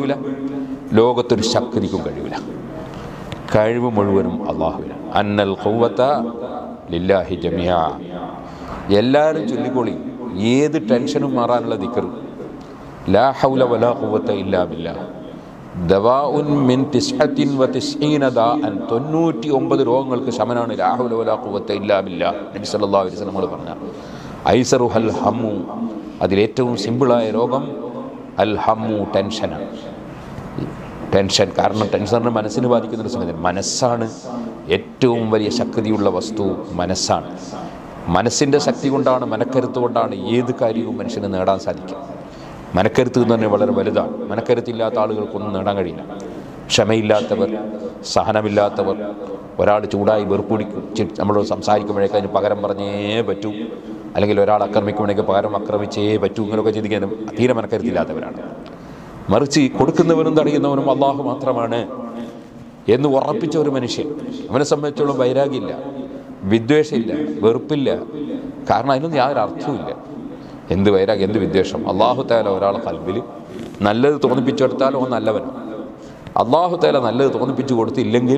കഴിയൂല ലോകത്തൊരു ശക്തിക്കും കഴിയൂല കഴിവ് മുഴുവനും അള്ളാഹുവിന് അന്നൽ ഖുവത്ത ലില്ലാഹി ജമിയ എല്ലാവരും ചൊല്ലിക്കോളി ഏത് ടെൻഷനും മാറാനുള്ള ദിക്കർ ലാ ഹൗല വലാ ഖുവത്ത ഇല്ലാ ബില്ലാ ദവാഉൻ മിൻ തിസ്അത്തിൻ വ തിസ്ഈന ദാഅൻ തൊണ്ണൂറ്റി ഒമ്പത് രോഗങ്ങൾക്ക് ശമനാണ് ലാ ഹൗല വലാ ഖുവത്ത ഇല്ലാ ബില്ലാ നബി സല്ലല്ലാഹു അലൈഹി വസല്ലം പറഞ്ഞ ഐസറു ഹൽ ഹമ്മു അതിലേറ്റവും സിമ്പിളായ രോഗം അൽ ഹമ്മു ടെൻഷനാണ് ടെൻഷൻ കാരണം ടെൻഷറിന് മനസ്സിന് ബാധിക്കുന്ന ഒരു സംഗതി മനസ്സാണ് ഏറ്റവും വലിയ ശക്തിയുള്ള വസ്തു മനസ്സാണ് മനസ്സിൻ്റെ ശക്തി കൊണ്ടാണ് മനക്കരുത്ത് കൊണ്ടാണ് ഏത് കാര്യവും മനുഷ്യന് നേടാൻ സാധിക്കും മനക്കരുത്ത് എന്ന് പറഞ്ഞാൽ വളരെ വലുതാണ് മനക്കരുത്തില്ലാത്ത ആളുകൾക്കൊന്നും നേടാൻ കഴിയില്ല ക്ഷമയില്ലാത്തവർ സഹനമില്ലാത്തവർ ഒരാൾ ചൂടായി വെറുപ്പിടിക്കും നമ്മളോട് സംസാരിക്കുമ്പോഴേക്കും അതിന് പകരം പറഞ്ഞേ പറ്റൂ അല്ലെങ്കിൽ ഒരാൾ ആക്രമിക്കുമ്പോഴേക്ക് പകരം ആക്രമിച്ചേ പറ്റൂ ഇങ്ങനെയൊക്കെ ചിന്തിക്കാനും തീരെ മനക്കരുത്തില്ലാത്തവരാണ് മറിച്ച് കൊടുക്കുന്നവനും തടയുന്നവനും അള്ളാഹു മാത്രമാണ് എന്ന് ഉറപ്പിച്ച ഒരു മനുഷ്യൻ അവനെ സംബന്ധിച്ചോളം വൈരാഗ്യമില്ല വിദ്വേഷമില്ല വെറുപ്പില്ല കാരണം അതിനൊന്നും യാതൊരു അർത്ഥവുമില്ല എന്ത് വൈരാഗ്യം എന്ത് വിദ്വേഷം അള്ളാഹു താല ഒരാളെ കൽബിൽ നല്ലത് തോന്നിപ്പിച്ചെടുത്താലും അവൻ നല്ലവനാണ് അള്ളാഹു താല നല്ലത് തോന്നിപ്പിച്ചു കൊടുത്തില്ലെങ്കിൽ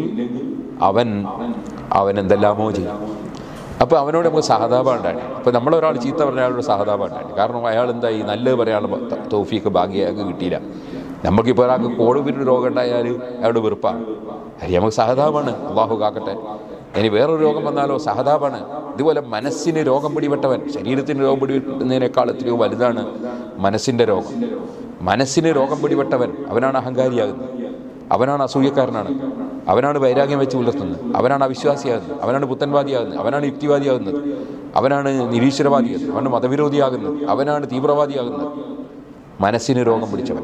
അവൻ അവൻ എന്തെല്ലാമോ ചെയ്യും അപ്പോൾ അവനോട് നമുക്ക് സഹതാപം ഉണ്ടായി അപ്പോൾ നമ്മളൊരാൾ ചീത്ത പറഞ്ഞ അയാളോട് സഹതാപം ഉണ്ടായി കാരണം അയാൾ എന്തായി നല്ലത് പറയാനുള്ള ത- തൗഫീക്ക് ഭാഗ്യം അയാൾക്ക് കിട്ടിയില്ല നമുക്കിപ്പോൾ ഒരാൾക്ക് കോവിഡ് രോഗം ഉണ്ടായാൽ അയാളോട് വെറുപ്പാണ് അത് നമുക്ക് സഹതാപമാണ് അള്ളാഹു കാക്കട്ടെ ഇനി വേറൊരു രോഗം വന്നാലോ സഹതാപാണ് ഇതുപോലെ മനസ്സിന് രോഗം പിടിപെട്ടവൻ ശരീരത്തിന് രോഗം പിടിപെട്ടുന്നതിനേക്കാൾ എത്രയോ വലുതാണ് മനസ്സിൻ്റെ രോഗം മനസ്സിന് രോഗം പിടിപെട്ടവൻ അവനാണ് അഹങ്കാരിയാകുന്നത് അവനാണ് അസൂയക്കാരനാണ് അവനാണ് വൈരാഗ്യം വെച്ച് പുലർത്തുന്നത് അവനാണ് അവിശ്വാസിയാകുന്നത് അവനാണ് പുത്തൻവാദിയാകുന്നത് അവനാണ് യുക്തിവാദിയാകുന്നത് അവനാണ് നിരീശ്വരവാദിയാകുന്നത് അവനാണ് മതവിരോധിയാകുന്നത് അവനാണ് തീവ്രവാദിയാകുന്നത് മനസ്സിന് രോഗം പിടിച്ചവൻ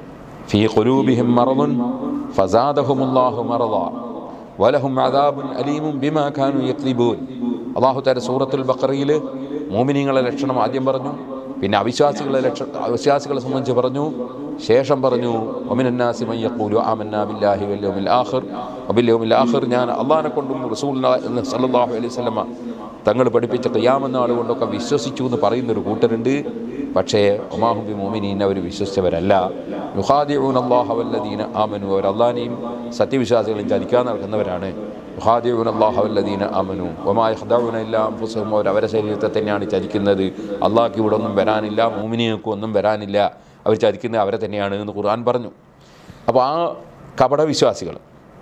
ഫീ ഖുലൂബിഹിം മറദുൻ ഫസാദഹുമുല്ലാഹു മറദാ വലഹും അദാബുൻ അലീമും ബിമാ കാനു യക്തിബൂൻ അള്ളാഹു താര സൂറത്തുൽ ബക്കറയിൽ മോമിനിങ്ങളെ ലക്ഷണം ആദ്യം പറഞ്ഞു പിന്നെ അവിശ്വാസികളെ ലക്ഷ അവിശ്വാസികളെ സംബന്ധിച്ച് പറഞ്ഞു ശേഷം പറഞ്ഞു ഒമിനന്നാസി മയ്യഖൂലു ആമന്നാ ബില്ലാഹി വൽ യൗമിൽ ആഖിർ വബിൽ യൗമിൽ ആഖിർ ഞാൻ അള്ളാഹിനെ കൊണ്ടും റസൂൽ സല്ലല്ലാഹു അലൈഹി വസല്ലമ തങ്ങൾ പഠിപ്പിച്ച ഖിയാമെന്ന ആൾ കൊണ്ടൊക്കെ വിശ്വസിച്ചു എന്ന് പറയുന്നൊരു കൂട്ടരുണ്ട് പക്ഷേ ഒമാഹുബി മോമിനീൻ അവർ വിശ്വസിച്ചവരല്ല യുഹാദിഊൻ അള്ളാഹവല്ലദീന ആമനു അവർ അള്ളാനെയും സത്യവിശ്വാസികളെയും ചതിക്കാൻ നടക്കുന്നവരാണ് യുഹാദിഊൻ അള്ളാഹവല്ലദീന ആമനു ഒമായ ഹദാവുന എല്ലാം പുസ്തകം അവർ അവരെ ശരീരത്തെ തന്നെയാണ് ചതിക്കുന്നത് അള്ളാഹ്ക്ക് ഇവിടെ ഒന്നും വരാനില്ല മോമിനിയക്കും ഒന്നും വരാനില്ല അവർ ചതിക്കുന്നത് അവരെ തന്നെയാണ് എന്ന് ഖുർആൻ പറഞ്ഞു അപ്പോൾ ആ കപട വിശ്വാസികൾ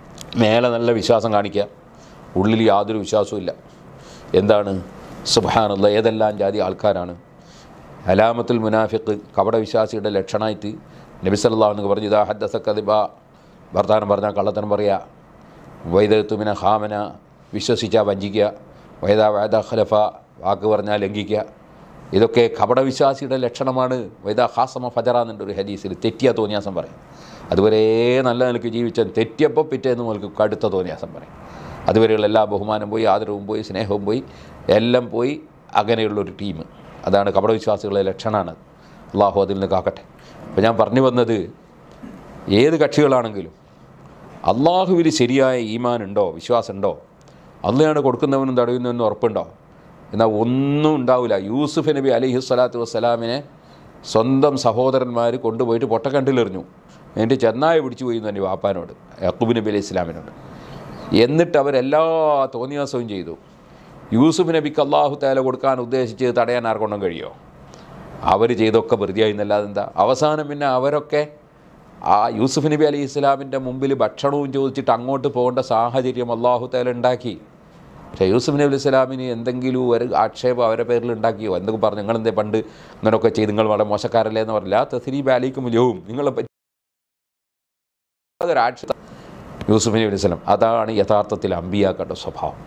മേലെ നല്ല വിശ്വാസം കാണിക്കുക ഉള്ളിൽ യാതൊരു വിശ്വാസവും ഇല്ല എന്താണ് സുബാനുള്ള ഏതെല്ലാം ജാതി ആൾക്കാരാണ് അലാമത്തുൽ മുനാഫിഖ് കപട വിശ്വാസിയുടെ ലക്ഷണമായിട്ട് നബി സല്ലല്ലാഹു അലൈഹി പറഞ്ഞു ഇതാ ഹദ്ദസ കദിബ വർത്താനം പറഞ്ഞാൽ കള്ളത്തനം പറയുക വൈദത്തുമിന ഹാമന വിശ്വസിച്ചാൽ വഞ്ചിക്കുക വൈദ വൈദ ഖലഫ വാക്ക് പറഞ്ഞാൽ ലംഘിക്കുക ഇതൊക്കെ കപട വിശ്വാസിയുടെ ലക്ഷണമാണ് വൈദ ഹാസമ ഫജറ എന്നുണ്ട് ഒരു ഹദീസിൽ തെറ്റിയ തോന്നിയാസം പറയും അതുവരെ നല്ല നിലയ്ക്ക് ജീവിച്ച തെറ്റിയപ്പോൾ പിറ്റേന്ന് മുതൽക്ക് കടുത്ത തോന്നിയാസം പറയും അതുവരെയുള്ള എല്ലാ ബഹുമാനം പോയി ആദരവും പോയി സ്നേഹവും പോയി എല്ലാം പോയി അങ്ങനെയുള്ളൊരു ടീം അതാണ് കപടവിശ്വാസികളുടെ ലക്ഷണമാണ് അള്ളാഹു അതിൽ നിന്ന് കാക്കട്ടെ അപ്പോൾ ഞാൻ പറഞ്ഞു വന്നത് ഏത് കക്ഷികളാണെങ്കിലും അള്ളാഹുവിൽ ശരിയായ ഈമാൻ ഉണ്ടോ വിശ്വാസമുണ്ടോ അള്ളയാണ് കൊടുക്കുന്നവനും തടയുന്നവനും ഉറപ്പുണ്ടോ എന്നാൽ ഒന്നും ഉണ്ടാവില്ല യൂസുഫ് നബി അലിഹി സ്വലാത്തു വസ്സലാമിനെ സ്വന്തം സഹോദരന്മാർ കൊണ്ടുപോയിട്ട് പൊട്ടക്കണ്ടിലെറിഞ്ഞു എന്നിട്ട് ചെന്നായ പിടിച്ചു പോയി എന്ന് തന്നെ വാപ്പാനോട് യക്കൂബ് നബി അലൈഹി ഇസ്ലാമിനോട് എന്നിട്ട് അവരെല്ലാ തോന്നിയാസവും ചെയ്തു യൂസുഫ് നബിക്ക് അള്ളാഹു താല കൊടുക്കാൻ ഉദ്ദേശിച്ച് തടയാൻ ആർക്കൊണ്ടും കഴിയുമോ അവർ ചെയ്തൊക്കെ വെറുതെയായി എന്നല്ലാതെ എന്താ അവസാനം പിന്നെ അവരൊക്കെ ആ യൂസുഫ് നബി അലി ഇസ്ലാമിൻ്റെ മുമ്പിൽ ഭക്ഷണവും ചോദിച്ചിട്ട് അങ്ങോട്ട് പോകേണ്ട സാഹചര്യം അള്ളാഹു താല ഉണ്ടാക്കി പക്ഷേ യൂസുഫ് നബി അലി ഇസ്ലാമിന് എന്തെങ്കിലും ഒരു ആക്ഷേപം അവരുടെ പേരിൽ ഉണ്ടാക്കിയോ എന്തൊക്കെ പറഞ്ഞു നിങ്ങളെന്തേ പണ്ട് ഇങ്ങനെയൊക്കെ ചെയ്ത് നിങ്ങൾ വളരെ മോശക്കാരല്ലേ എന്ന് പറഞ്ഞില്ല തസ്രീബ് അലിക്കും യവും നിങ്ങളെ പറ്റി അതൊരു ആക്ഷേപം യൂസുഫ് നബി അലൈഹി സ്വലം അതാണ് യഥാർത്ഥത്തിൽ അമ്പിയാക്കേണ്ട സ്വഭാവം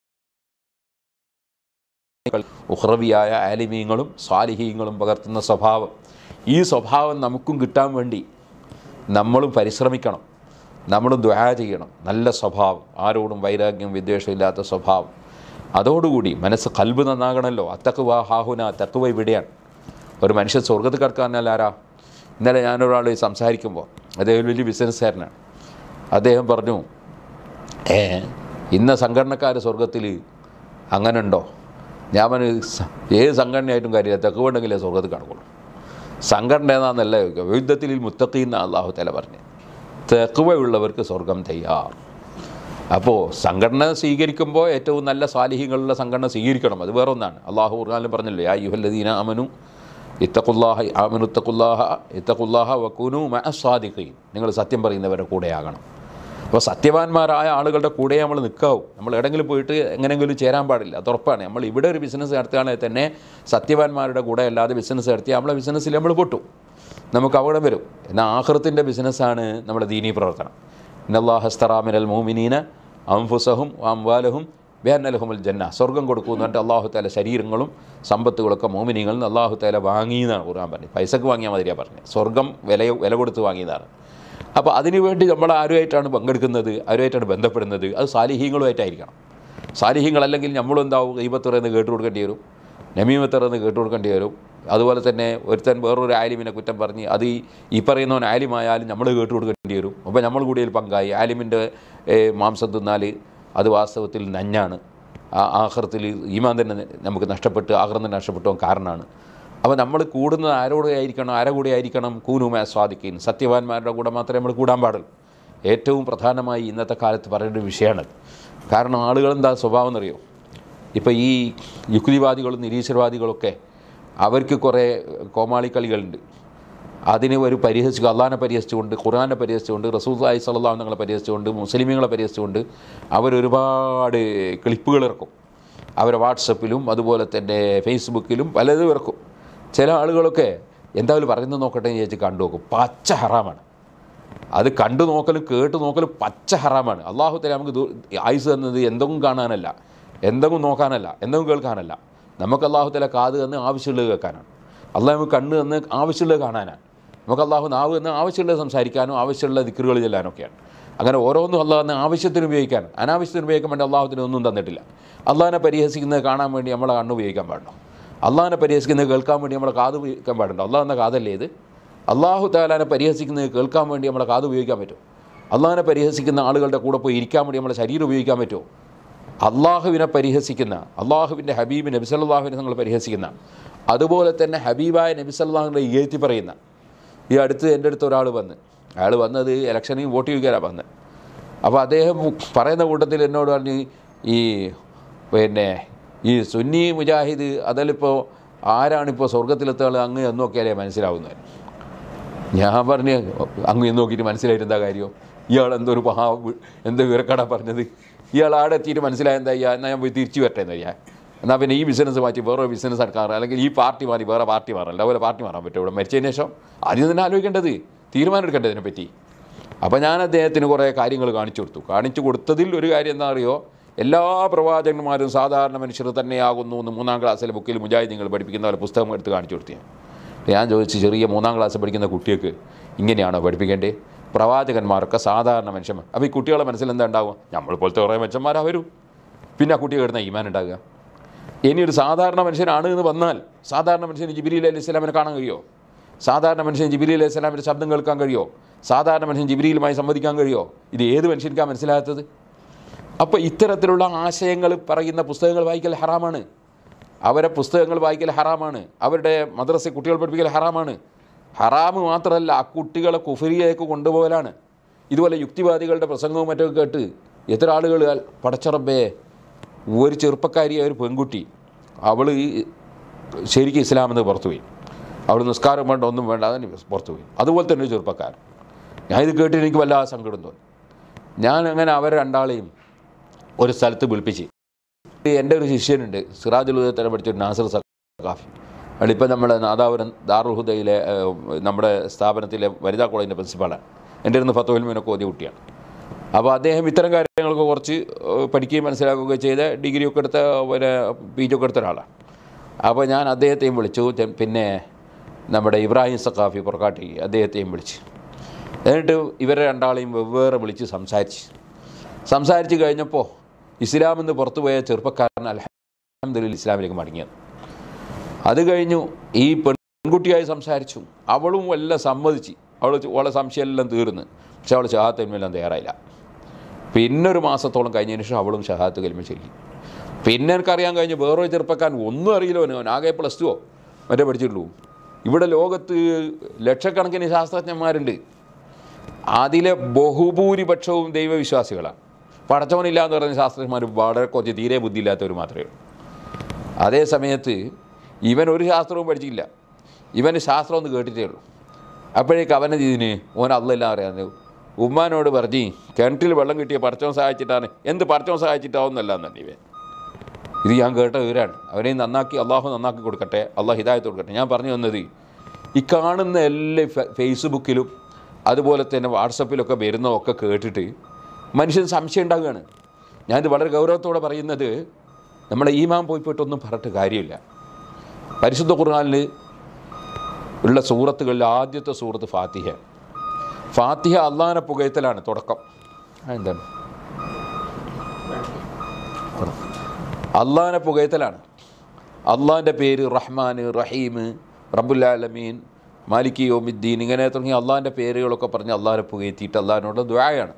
ഉഹ്റവിയായ ആലിമീങ്ങളും സ്വാലിഹീങ്ങളും പകർത്തുന്ന സ്വഭാവം ഈ സ്വഭാവം നമുക്കും കിട്ടാൻ വേണ്ടി നമ്മളും പരിശ്രമിക്കണം നമ്മളും ദ്വാ ചെയ്യണം നല്ല സ്വഭാവം ആരോടും വൈരാഗ്യം വിദ്വേഷമില്ലാത്ത സ്വഭാവം അതോടുകൂടി മനസ്സ് കൽബ് നന്നാകണമല്ലോ അത്തക്കുവ ഹാഹുന തക്കുവ ഇവിടെയാണ് ഒരു മനുഷ്യൻ സ്വർഗത്ത് കിടക്കാനാൽ ആരാ ഇന്നലെ ഞാനൊരാൾ സംസാരിക്കുമ്പോൾ അദ്ദേഹം വലിയ ബിസിനസ്സുകാരനാണ് അദ്ദേഹം പറഞ്ഞു ഏ ഇന്ന സംഘടനക്കാർ സ്വർഗത്തിൽ അങ്ങനെ ഉണ്ടോ ഞാൻ പറഞ്ഞു "സ- ഏത് സംഘടനയായിട്ടും കാര്യമില്ല തെക്കുണ്ടെങ്കിലേ സ്വർഗത്തിൽ കടക്കുള്ളൂ സംഘടന ഏതാണെന്നല്ല യുദ്ധത്തിൽ മുത്തഖീൻ എന്ന അള്ളാഹു തല പറഞ്ഞു തെക്കുവയുള്ളവർക്ക് സ്വർഗം തയ്യാർ അപ്പോൾ സംഘടന സ്വീകരിക്കുമ്പോൾ ഏറ്റവും നല്ല സാലിഹികളുള്ള സംഘടന സ്വീകരിക്കണം അത് വേറെ ഒന്നാണ് അള്ളാഹു ഖുർആാനിൽ പറഞ്ഞല്ലോ യാ യുഹല്ലദീന അമനു ഇത്തഖുല്ലാഹ ആമനു ഇത്തഖുല്ലാഹ ഇത്തഖുല്ലാഹ വക്കുനു മഅസ്വാദിഖീൻ നിങ്ങൾ സത്യം പറയുന്നവരുടെ കൂടെയാകണം അപ്പോൾ സത്യവാന്മാരായ ആളുകളുടെ കൂടെ നമ്മൾ നിൽക്കാവും നമ്മൾ എവിടെയെങ്കിലും പോയിട്ട് എങ്ങനെയെങ്കിലും ചേരാൻ പാടില്ല അത് ഉറപ്പാണ് നമ്മൾ ഇവിടെ ഒരു ബിസിനസ് നടത്തുകയാണെങ്കിൽ തന്നെ സത്യവാന്മാരുടെ കൂടെ അല്ലാതെ ബിസിനസ് നടത്തി നമ്മളെ ബിസിനസ്സിൽ നമ്മൾ പൊട്ടു നമുക്ക് അപകടം വരും എന്നാൽ ആഹൃത്തിൻ്റെ ബിസിനസ്സാണ് നമ്മുടെ ദീനീ പ്രവർത്തനം ഇന്നല്ലാഹസ്തറാമിനൽ മോമിനീന അംഫുസഹും അംവാലഹും ബേനലഹുമുൽ ജന്ന സ്വർഗം കൊടുക്കുമെന്ന് പറഞ്ഞിട്ട് അള്ളാഹു താല ശരീരങ്ങളും സമ്പത്തുകളൊക്കെ മോമിനികളിൽ നിന്ന് അള്ളാഹു താല വാങ്ങിയെന്നാണ് ഖുർആൻ പറഞ്ഞത് പൈസക്ക് വാങ്ങിയാൽ മതിയാണ് പറഞ്ഞത് സ്വർഗം വില വില കൊടുത്ത് വാങ്ങിയതാണ് അപ്പോൾ അതിനുവേണ്ടി നമ്മൾ ആരുമായിട്ടാണ് പങ്കെടുക്കുന്നത് ആരുമായിട്ടാണ് ബന്ധപ്പെടുന്നത് അത് സാലിഹീങ്ങളുമായിട്ടായിരിക്കണം സാലിഹ്യങ്ങളല്ലെങ്കിൽ നമ്മളെന്താവും ദൈവത്ത് പറയുന്നത് കേട്ട് കൊടുക്കേണ്ടി വരും നമീമത്ത് പറയുന്നത് കേട്ട് കൊടുക്കേണ്ടി വരും അതുപോലെ തന്നെ ഒരുത്തൻ വേറൊരു ആലിമിനെ കുറ്റം പറഞ്ഞ് അത് ഈ ഈ പറയുന്നവൻ ആലിമായാലും നമ്മൾ കേട്ട് കൊടുക്കേണ്ടി വരും അപ്പോൾ നമ്മൾ കൂടിയതിൽ പങ്കായി ആലിമിൻ്റെ മാംസം തിന്നാൽ അത് വാസ്തവത്തിൽ നഞ്ഞാണ് ആ ആഹ്റത്തിൽ ഈമാൻ തന്നെ നമുക്ക് നഷ്ടപ്പെട്ട് ആഹ്റം തന്നെ നഷ്ടപ്പെട്ടു കാരണമാണ് അപ്പോൾ നമ്മൾ കൂടുന്നത് ആരോടെ ആയിരിക്കണം ആരെ കൂടെ ആയിരിക്കണം കൂനുമേ സ്വാധിക്കും സത്യവാന്മാരുടെ കൂടെ മാത്രമേ നമ്മൾ കൂടാൻ പാടുള്ളൂ ഏറ്റവും പ്രധാനമായി ഇന്നത്തെ കാലത്ത് പറയേണ്ട ഒരു വിഷയമാണത് കാരണം ആളുകൾ എന്താ സ്വഭാവം എന്നറിയോ ഇപ്പോൾ ഈ യുക്തിവാദികളും നിരീശ്വരവാദികളൊക്കെ അവർക്ക് കുറേ കോമാളിക്കളികളുണ്ട് അതിന് ഒരു പരിഹസിച്ചു അള്ളാഹിനെ പരിഹസിച്ചുകൊണ്ട് ഖുർആാനെ പരിഹസിച്ചുകൊണ്ട് റസൂല്ലായി സല്ലാ നിങ്ങളെ പരിഹസിച്ചുകൊണ്ട് മുസ്ലിമീങ്ങളെ പരിഹസിച്ചുകൊണ്ട് അവരൊരുപാട് ക്ലിപ്പുകൾ ഇറക്കും അവരെ വാട്സപ്പിലും അതുപോലെ തന്നെ ഫേസ്ബുക്കിലും പലതും ഇറക്കും ചില ആളുകളൊക്കെ എന്തായാലും പറയുന്നത് നോക്കട്ടെ എന്ന് ചോദിച്ച് കണ്ടു നോക്കും പച്ച ഹറാമാണ് അത് കണ്ടു നോക്കലും കേട്ട് നോക്കലും പച്ച ഹറാമാണ് അള്ളാഹു തല നമുക്ക് ദു- ആയുസ് തന്നത് എന്തെങ്കിലും കാണാനല്ല എന്തെങ്കിലും നോക്കാനല്ല എന്തെങ്കിലും കേൾക്കാനല്ല നമുക്ക് അള്ളാഹു തല കാത് തന്ന് ആവശ്യമുള്ളത് കേൾക്കാനാണ് അള്ളാഹ് നമുക്ക് കണ്ണ് തന്ന് ആവശ്യമുള്ളത് കാണാനാണ് നമുക്ക് അള്ളാഹു നാവ് തന്ന് ആവശ്യമുള്ളത് സംസാരിക്കാനും ആവശ്യമുള്ള ദിക്കറുകൾ ചെല്ലാനൊക്കെയാണ് അങ്ങനെ ഓരോന്നും അള്ളാഹ് തന്ന് ആവശ്യത്തിന് ഉപയോഗിക്കാൻ അനാവശ്യത്തിന് ഉപയോഗിക്കാൻ വേണ്ടി അള്ളാഹുത്തിന് ഒന്നും തന്നിട്ടില്ല അള്ളാഹിനെ പരിഹസിക്കുന്നത് കാണാൻ വേണ്ടി നമ്മളെ കണ്ണ് ഉപയോഗിക്കാൻ പാടുണ്ടോ അള്ളാഹിനെ പരിഹസിക്കുന്നത് കേൾക്കാൻ വേണ്ടി നമ്മളെ കാത് ഉപയോഗിക്കാൻ പാടുണ്ടോ അള്ളാഹ് എന്ന കാതല്ലേ ഇത് അള്ളാഹു താലാനെ പരിഹസിക്കുന്നത് കേൾക്കാൻ വേണ്ടി നമ്മളെ കാത് ഉപയോഗിക്കാൻ പറ്റുമോ അള്ളാഹിനെ പരിഹസിക്കുന്ന ആളുകളുടെ കൂടെ പോയി ഇരിക്കാൻ വേണ്ടി നമ്മളെ ശരീരം ഉപയോഗിക്കാൻ പറ്റുമോ അള്ളാഹുവിനെ പരിഹസിക്കുന്ന അള്ളാഹുവിൻ്റെ ഹബീബ് നബി സല്ലാഹുവിനെ നിങ്ങൾ പരിഹസിക്കുന്ന അതുപോലെ തന്നെ ഹബീബായ നബി സല്ലാഹുവിനെ ഏറ്റി പറയുന്ന ഈ അടുത്ത് എൻ്റെ അടുത്ത് ഒരാൾ വന്ന് അയാൾ വന്നത് ഇലക്ഷനിൽ വോട്ട് ചോദിക്കാനാണ് വന്നത് അപ്പോൾ അദ്ദേഹം പറയുന്ന കൂട്ടത്തിൽ എന്നോട് പറഞ്ഞ് ഈ പിന്നെ ഈ സുന്നി മുജാഹിദ് അതിലിപ്പോൾ ആരാണിപ്പോൾ സ്വർഗത്തിലെത്തുക അങ്ങ് എന്ന് നോക്കിയാലേ മനസ്സിലാവുന്നത് ഞാൻ പറഞ്ഞ് അങ്ങ് എന്ന് നോക്കിയിട്ട് മനസ്സിലായിട്ട് എന്താ കാര്യം ഇയാൾ എന്തോ ഒരു മഹാ എന്തോ വിവരക്കട പറഞ്ഞത് ഇയാൾ ആടെ എത്തിയിട്ട് മനസ്സിലായ എന്താ ചെയ്യാ എന്നാൽ ഞാൻ പോയി തിരിച്ചു വരട്ടെ എന്ന് ഞാൻ എന്നാൽ പിന്നെ ഈ ബിസിനസ് മാറ്റി വേറെ ബിസിനസ് എടുക്കാൻ അല്ലെങ്കിൽ ഈ പാർട്ടി മാറി വേറെ പാർട്ടി മാറാം അതുപോലെ പാർട്ടി മാറാൻ പറ്റും ഇവിടെ മരിച്ചതിന് ശേഷം ആദ്യം തന്നെ ആലോചിക്കേണ്ടത് തീരുമാനം എടുക്കേണ്ടത് ഇതിനെപ്പറ്റി അപ്പോൾ ഞാൻ അദ്ദേഹത്തിന് കുറേ കാര്യങ്ങൾ കാണിച്ചു കൊടുത്തു കാണിച്ചു കൊടുത്തതിൽ ഒരു കാര്യം എന്താ അറിയോ എല്ലാ പ്രവാചകന്മാരും സാധാരണ മനുഷ്യർ തന്നെയാകുന്നു എന്ന് മൂന്നാം ക്ലാസ്സിലെ ബുക്കിൽ മുജാഹിദീങ്ങൾ പഠിപ്പിക്കുന്ന പോലെ പുസ്തകം എടുത്ത് കാണിച്ചു കൊടുത്തു ഞാൻ ഞാൻ ചോദിച്ചു ചെറിയ മൂന്നാം ക്ലാസ് പഠിക്കുന്ന കുട്ടികൾക്ക് ഇങ്ങനെയാണോ പഠിപ്പിക്കേണ്ടത് പ്രവാചകന്മാരൊക്കെ സാധാരണ മനുഷ്യന്മാർ അപ്പോൾ ഈ കുട്ടികളുടെ മനസ്സിൽ എന്താ ഉണ്ടാവുക നമ്മൾ പോലത്തെ കുറേ മനുഷ്യന്മാരാ വരും പിന്നെ ആ കുട്ടി കിടന്ന ഈമാൻ ഉണ്ടാകുക ഇനി ഒരു സാധാരണ മനുഷ്യനാണ് എന്ന് വന്നാൽ സാധാരണ മനുഷ്യന് ജിബിലി അലൈഹി ഇസ്ലാമിനെ കാണാൻ കഴിയുമോ സാധാരണ മനുഷ്യൻ ജിബിലി അലൈഹി ഇസ്ലാമിൻ്റെ ശബ്ദം കേൾക്കാൻ കഴിയുമോ സാധാരണ മനുഷ്യൻ ജിബിലിയുമായി സംവദിക്കാൻ കഴിയുമോ ഇത് ഏത് മനുഷ്യർക്കാണ് മനസ്സിലാകാത്തത് അപ്പോൾ ഇത്തരത്തിലുള്ള ആശയങ്ങൾ പറയുന്ന പുസ്തകങ്ങൾ വായിക്കൽ ഹറാമാണ് അവരെ പുസ്തകങ്ങൾ വായിക്കൽ ഹറാമാണ് അവരുടെ മദ്രസ കുട്ടികൾ പഠിപ്പിക്കൽ ഹറാമാണ് ഹറാമ് മാത്രമല്ല ആ കുട്ടികളെ കുഫരിയിലേക്ക് കൊണ്ടുപോകലാണ് ഇതുപോലെ യുക്തിവാദികളുടെ പ്രസംഗവും മറ്റൊക്കെ കേട്ട് എത്ര ആളുകൾ പടച്ചറബേ ഒരു ചെറുപ്പക്കാരിയായ ഒരു പെൺകുട്ടി അവൾ ശരിക്കും ഇസ്ലാമെന്ന് പുറത്തുപോയി അവൾ നിസ്കാരം വേണ്ട ഒന്നും വേണ്ട അതിന് പുറത്തുപോയി അതുപോലെ തന്നെ ഒരു ചെറുപ്പക്കാരൻ ഞാൻ ഇത് കേട്ടിട്ട് എനിക്ക് വല്ലാതെ സങ്കടം തോന്നി ഞാൻ അങ്ങനെ അവരെ രണ്ടാളെയും ഒരു സ്ഥലത്ത് വിളിപ്പിച്ച് എൻ്റെ ഒരു ശിഷ്യനുണ്ട് സിറാജുൽ ഉദയത്തല പഠിച്ചൊരു നാസർ സഖാഫി അയാളിപ്പോൾ നമ്മുടെ നാദാപുരം ദാറുൽ ഹുദയിലെ ഏഹ്, നമ്മുടെ സ്ഥാപനത്തിലെ വനിതാ കോളേജിൻ്റെ പ്രിൻസിപ്പാളാണ് എൻ്റെ ഇരുന്ന് ഫത്തോൽമീനൊക്കെ ഓതിയ കുട്ടിയാണ് അപ്പോൾ അദ്ദേഹം ഇത്തരം കാര്യങ്ങളൊക്കെ കുറച്ച് ഏഹ്, പഠിക്കുകയും മനസ്സിലാക്കുകയും ചെയ്ത് ഡിഗ്രിയൊക്കെ എടുത്ത പിന്നെ പി ജി ഒക്കെ എടുത്ത ഒരാളാണ് അപ്പോൾ ഞാൻ അദ്ദേഹത്തെയും വിളിച്ചു ചെ- പിന്നെ നമ്മുടെ ഇബ്രാഹിം സഖാഫി പുറക്കാട്ടി അദ്ദേഹത്തെയും വിളിച്ചു എന്നിട്ട് ഇവരെ രണ്ടാളെയും വെവ്വേറെ വിളിച്ച് സംസാരിച്ച് സംസാരിച്ച് കഴിഞ്ഞപ്പോൾ ഇസ്ലാമെന്ന് പുറത്തുപോയ ചെറുപ്പക്കാരൻ അലഹമ്മദില്ല ഇസ്ലാമിലേക്ക് മടങ്ങിയത് അത് കഴിഞ്ഞു ഈ പെൺകുട്ടിയായി സംസാരിച്ചു അവളും എല്ലാം സമ്മതിച്ച് അവൾ അവളെ സംശയമെല്ലാം തീർന്ന് പക്ഷെ അവൾ ഷഹാത്ത് കലിമെല്ലാം തയ്യാറായില്ല പിന്നെ ഒരു മാസത്തോളം കഴിഞ്ഞതിന് ശേഷം അവളും ഷഹാത്ത് കലിമ ചൊല്ലി പിന്നെ എനിക്കറിയാൻ കഴിഞ്ഞു വേറൊരു ചെറുപ്പക്കാരൻ ഒന്നും അറിയില്ല അവന് അവൻ ആകെ പ്ലസ് ടുവോ മറ്റേ പഠിച്ചിട്ടുള്ളൂ ഇവിടെ ലോകത്ത് ലക്ഷക്കണക്കിന് ശാസ്ത്രജ്ഞന്മാരുണ്ട് അതിലെ ബഹുഭൂരിപക്ഷവും ദൈവവിശ്വാസികളാണ് പടച്ചവനില്ല എന്ന് പറയുന്ന ശാസ്ത്രജ്ഞന്മാർ വളരെ കുറച്ച് തീരെ ബുദ്ധിയില്ലാത്തവർ മാത്രമേ ഉള്ളൂ അതേ സമയത്ത് ഇവൻ ഒരു ശാസ്ത്രവും പഠിച്ചില്ല ഇവന് ശാസ്ത്രം ഒന്ന് കേട്ടിട്ടേ ഉള്ളൂ അപ്പോഴേക്ക് അവനെ ഇതിന് ഓൻ അല്ലെല്ലാം അറിയാതെ ഉമ്മാനോട് പറഞ്ഞ് കിണറ്റിൽ വെള്ളം കിട്ടിയ പടച്ചവൻ സഹായിച്ചിട്ടാണ് എന്ത് പടച്ചവൻ സഹായിച്ചിട്ടാവുന്നല്ല എന്നല്ല ഇവൻ ഇത് ഞാൻ കേട്ട വിവരാണ് അവനെ നന്നാക്കി അള്ളാഹു നന്നാക്കി കൊടുക്കട്ടെ അള്ളാഹ് ഹിദായത്ത് കൊടുക്കട്ടെ ഞാൻ പറഞ്ഞു വന്നത് ഈ കാണുന്ന എല്ലാ ഫെ- ഫേസ്ബുക്കിലും അതുപോലെ തന്നെ വാട്സപ്പിലൊക്കെ വരുന്നതൊക്കെ കേട്ടിട്ട് മനുഷ്യന് സംശയം ഉണ്ടാവുകയാണ് ഞാനിത് വളരെ ഗൗരവത്തോടെ പറയുന്നത് നമ്മുടെ ഈമാൻ പോയി പോയിട്ടൊന്നും പറഞ്ഞിട്ട് കാര്യമില്ല പരിശുദ്ധ ഖുർആനിൽ ഉള്ള സൂറത്തുകളിൽ ആദ്യത്തെ സൂറത്ത് ഫാത്തിഹ ഫാത്തിഹ അള്ളാഹിനെ പുകയത്തലാണ് തുടക്കം എന്താണ് അള്ളാഹിനെ പുകയത്തലാണ് അള്ളാഹിൻ്റെ പേര് റഹ്മാൻ റഹീം റബ്ബുല്ലാലമീൻ മാലിക് യോമിദ്ദീൻ ഇങ്ങനെ തുടങ്ങിയ അള്ളാഹിൻ്റെ പേരുകളൊക്കെ പറഞ്ഞ് അള്ളാഹിനെ പുകയത്തിയിട്ട് അള്ളാഹിനോട് ദ്വായാണ്